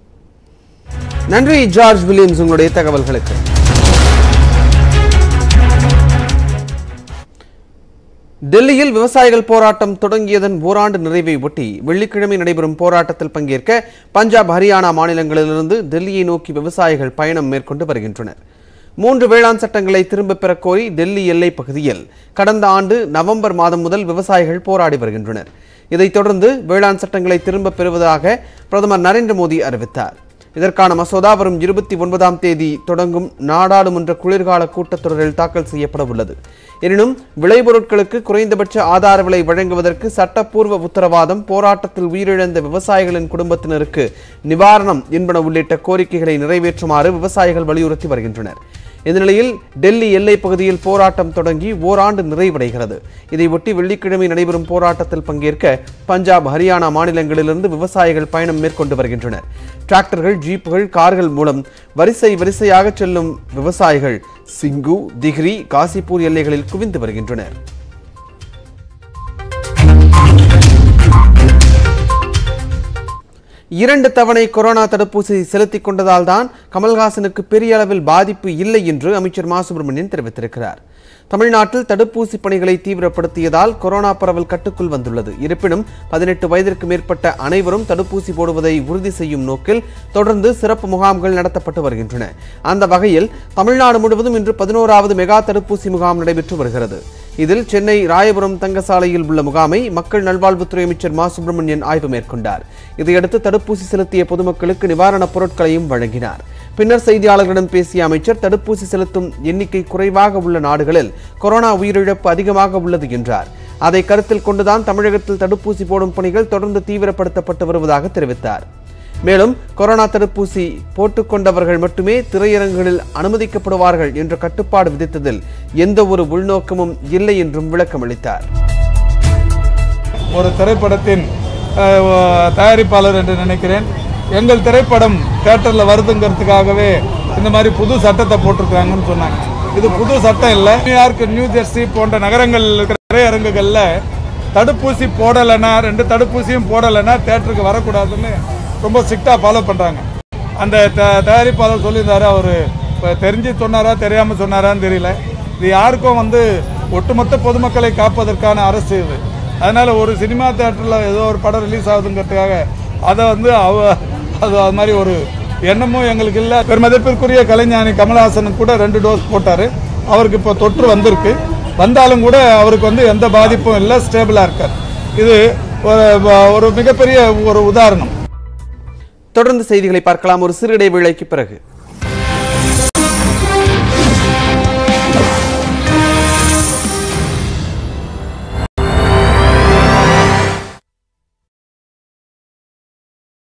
நன்றி ஜார்ஜ் வில்லியம்ஸ் உங்களுடைய தகவல்களுக்கு டெல்லியில் விவசாயிகள் போராட்டம் தொடங்கியதன் ஓராண்டு நிறைவை ஒட்டி வெள்ளிக்கிழமை நடைபெறும் போராட்டத்தில் பங்கேற்க பஞ்சாப் ஹரியானா மாநிலங்களிலிருந்து டெல்லியை நோக்கி விவசாயிகள் பயணம் மேற்கொண்டு வருகின்றனர் மூன்று வேளாண் சட்டங்களை திரும்பப் பெறக் கோரி டெல்லி எல்லைப் பகுதியில் கடந்த ஆண்டு நவம்பர் மாதம் முதல் விவசாயிகள் போராடி வருகின்றனர் இதைத் தொடர்ந்து வேளாண் சட்டங்களை திரும்பப் பெறுவதாக பிரதமர் நரேந்திர மோடி அறிவித்தார் இதற்கான மசோதா வரும் இருபத்தி ஒன்பதாம் தேதி தொடங்கும் நாடாளுமன்ற குளிர்கால கூட்டத்தொடரில் தாக்கல் செய்யப்பட உள்ளது எனினும் விளைபொருட்களுக்கு குறைந்தபட்ச ஆதார விலை வழங்குவதற்கு சட்டப்பூர்வ உத்தரவாதம் போராட்டத்தில் உயிரிழந்த விவசாயிகளின் குடும்பத்தினருக்கு நிவாரணம் என்பன உள்ளிட்ட கோரிக்கைகளை நிறைவேற்றுமாறு விவசாயிகள் வலியுறுத்தி வருகின்றனர் இந்த நிலையில் டெல்லி எல்லைப் பகுதியில் போராட்டம் தொடங்கி ஓராண்டு நிறைவடைகிறது இதையொட்டி வெள்ளிக்கிழமை நடைபெறும் போராட்டத்தில் பங்கேற்க பஞ்சாப் ஹரியானா மாநிலங்களிலிருந்து விவசாயிகள் பயணம் மேற்கொண்டு வருகின்றனர் டிராக்டர்கள் ஜீப்புகள் கார்கள் மூலம் வரிசை வரிசையாக செல்லும் விவசாயிகள் சிங்கு திக்ரி காசிப்பூர் எல்லைகளில் குவிந்து வருகின்றனர் இரண்டு தவணை கொரோனா தடுப்பூசி செலுத்திக் கொண்டதால் தான் கமல்ஹாசனுக்கு பெரிய அளவில் பாதிப்பு இல்லை என்று அமைச்சர் மா சுப்பிரமணியன் தெரிவித்திருக்கிறார் தமிழ்நாட்டில் தடுப்பூசி பணிகளை தீவிரப்படுத்தியதால் கொரோனா பரவல் கட்டுக்குள் வந்துள்ளது இருப்பினும் பதினெட்டு வயதிற்கு மேற்பட்ட அனைவரும் தடுப்பூசி போடுவதை உறுதி செய்யும் நோக்கில் தொடர்ந்து சிறப்பு முகாம்கள் நடத்தப்பட்டு வருகின்றன அந்த வகையில் தமிழ்நாடு முழுவதும் இன்று பதினோராவது மெகா தடுப்பூசி முகாம் நடைபெற்று வருகிறது இதில் சென்னை ராயபுரம் தங்கசாலையில் உள்ள முகாமை மக்கள் நல்வாழ்வுத்துறை அமைச்சர் மா சுப்பிரமணியன் ஆய்வு மேற்கொண்டார் இதையடுத்து தடுப்பூசி செலுத்திய பொதுமக்களுக்கு நிவாரணப் பொருட்களையும் வழங்கினார் பின்னர் செய்தியாளர்களிடம் பேசிய அமைச்சர் தடுப்பூசி செலுத்தும் எண்ணிக்கை குறைவாக உள்ள நாடுகளில் கொரோனா உயிரிழப்பு அதிகமாக உள்ளது என்றார் அதை கருத்தில் கொண்டுதான் தமிழகத்தில் தடுப்பூசி போடும் பணிகள் தொடர்ந்து தீவிரப்படுத்தப்பட்டு வருவதாக தெரிவித்தார் மேலும் கொரோனா தடுப்பூசி போட்டுக்கொண்டவர்கள் மட்டுமே திரையரங்குகளில் அனுமதிக்கப்படுவார்கள் என்ற கட்டுப்பாடு விதித்ததில் எந்த ஒரு உள்நோக்கமும் இல்லை என்றும் விளக்கமளித்தார் ஒரு திரைப்படத்தின் அஹ், தயாரிப்பாளர் என்று நினைக்கிறேன் எங்கள் திரைப்படம் தேட்டரில் வருதுங்கிறதுக்காகவே இந்த மாதிரி புது சட்டத்தை போட்டிருக்காங்கன்னு சொன்னாங்க இது புது சட்டம் இல்லை நியூயார்க் நியூ ஜெர்சி போன்ற நகரங்களில் இருக்கிற திரையரங்குகளில் தடுப்பூசி போடலைன்னா ரெண்டு தடுப்பூசியும் போடலைன்னா தேட்டருக்கு வரக்கூடாதுன்னு ரொம்ப ஸ்ட்ரிக்டாக ஃபாலோ பண்ணுறாங்க அந்த த தயாரிப்பாளர் சொல்லியிருந்தாரு அவர் இப்போ தெரிஞ்சு சொன்னாரா தெரியாமல் சொன்னாரான்னு தெரியல இது யாருக்கும் வந்து ஒட்டுமொத்த பொதுமக்களை காப்பதற்கான அரசு இது அதனால் ஒரு சினிமா தேட்டரில் ஏதோ ஒரு படம் ரிலீஸ் ஆகுதுங்கிறதுக்காக அதை வந்து அவ அது அது மாதிரி ஒரு எண்ணமும் எங்களுக்கு இல்லை பெருமதிப்பிற்குரிய கலைஞானி கமலஹாசனுக்கு கூட ரெண்டு டோஸ் போட்டார் அவருக்கு இப்போ தொற்று வந்திருக்கு வந்தாலும் கூட அவருக்கு வந்து எந்த பாதிப்பும் இல்லை ஸ்டேபிளாக இருக்கார் இது ஒரு ஒரு மிகப்பெரிய ஒரு உதாரணம் தொடர்ந்து செய்திகளை பார்க்கலாம் ஒரு சிறு இடைவேளைக்கு பிறகு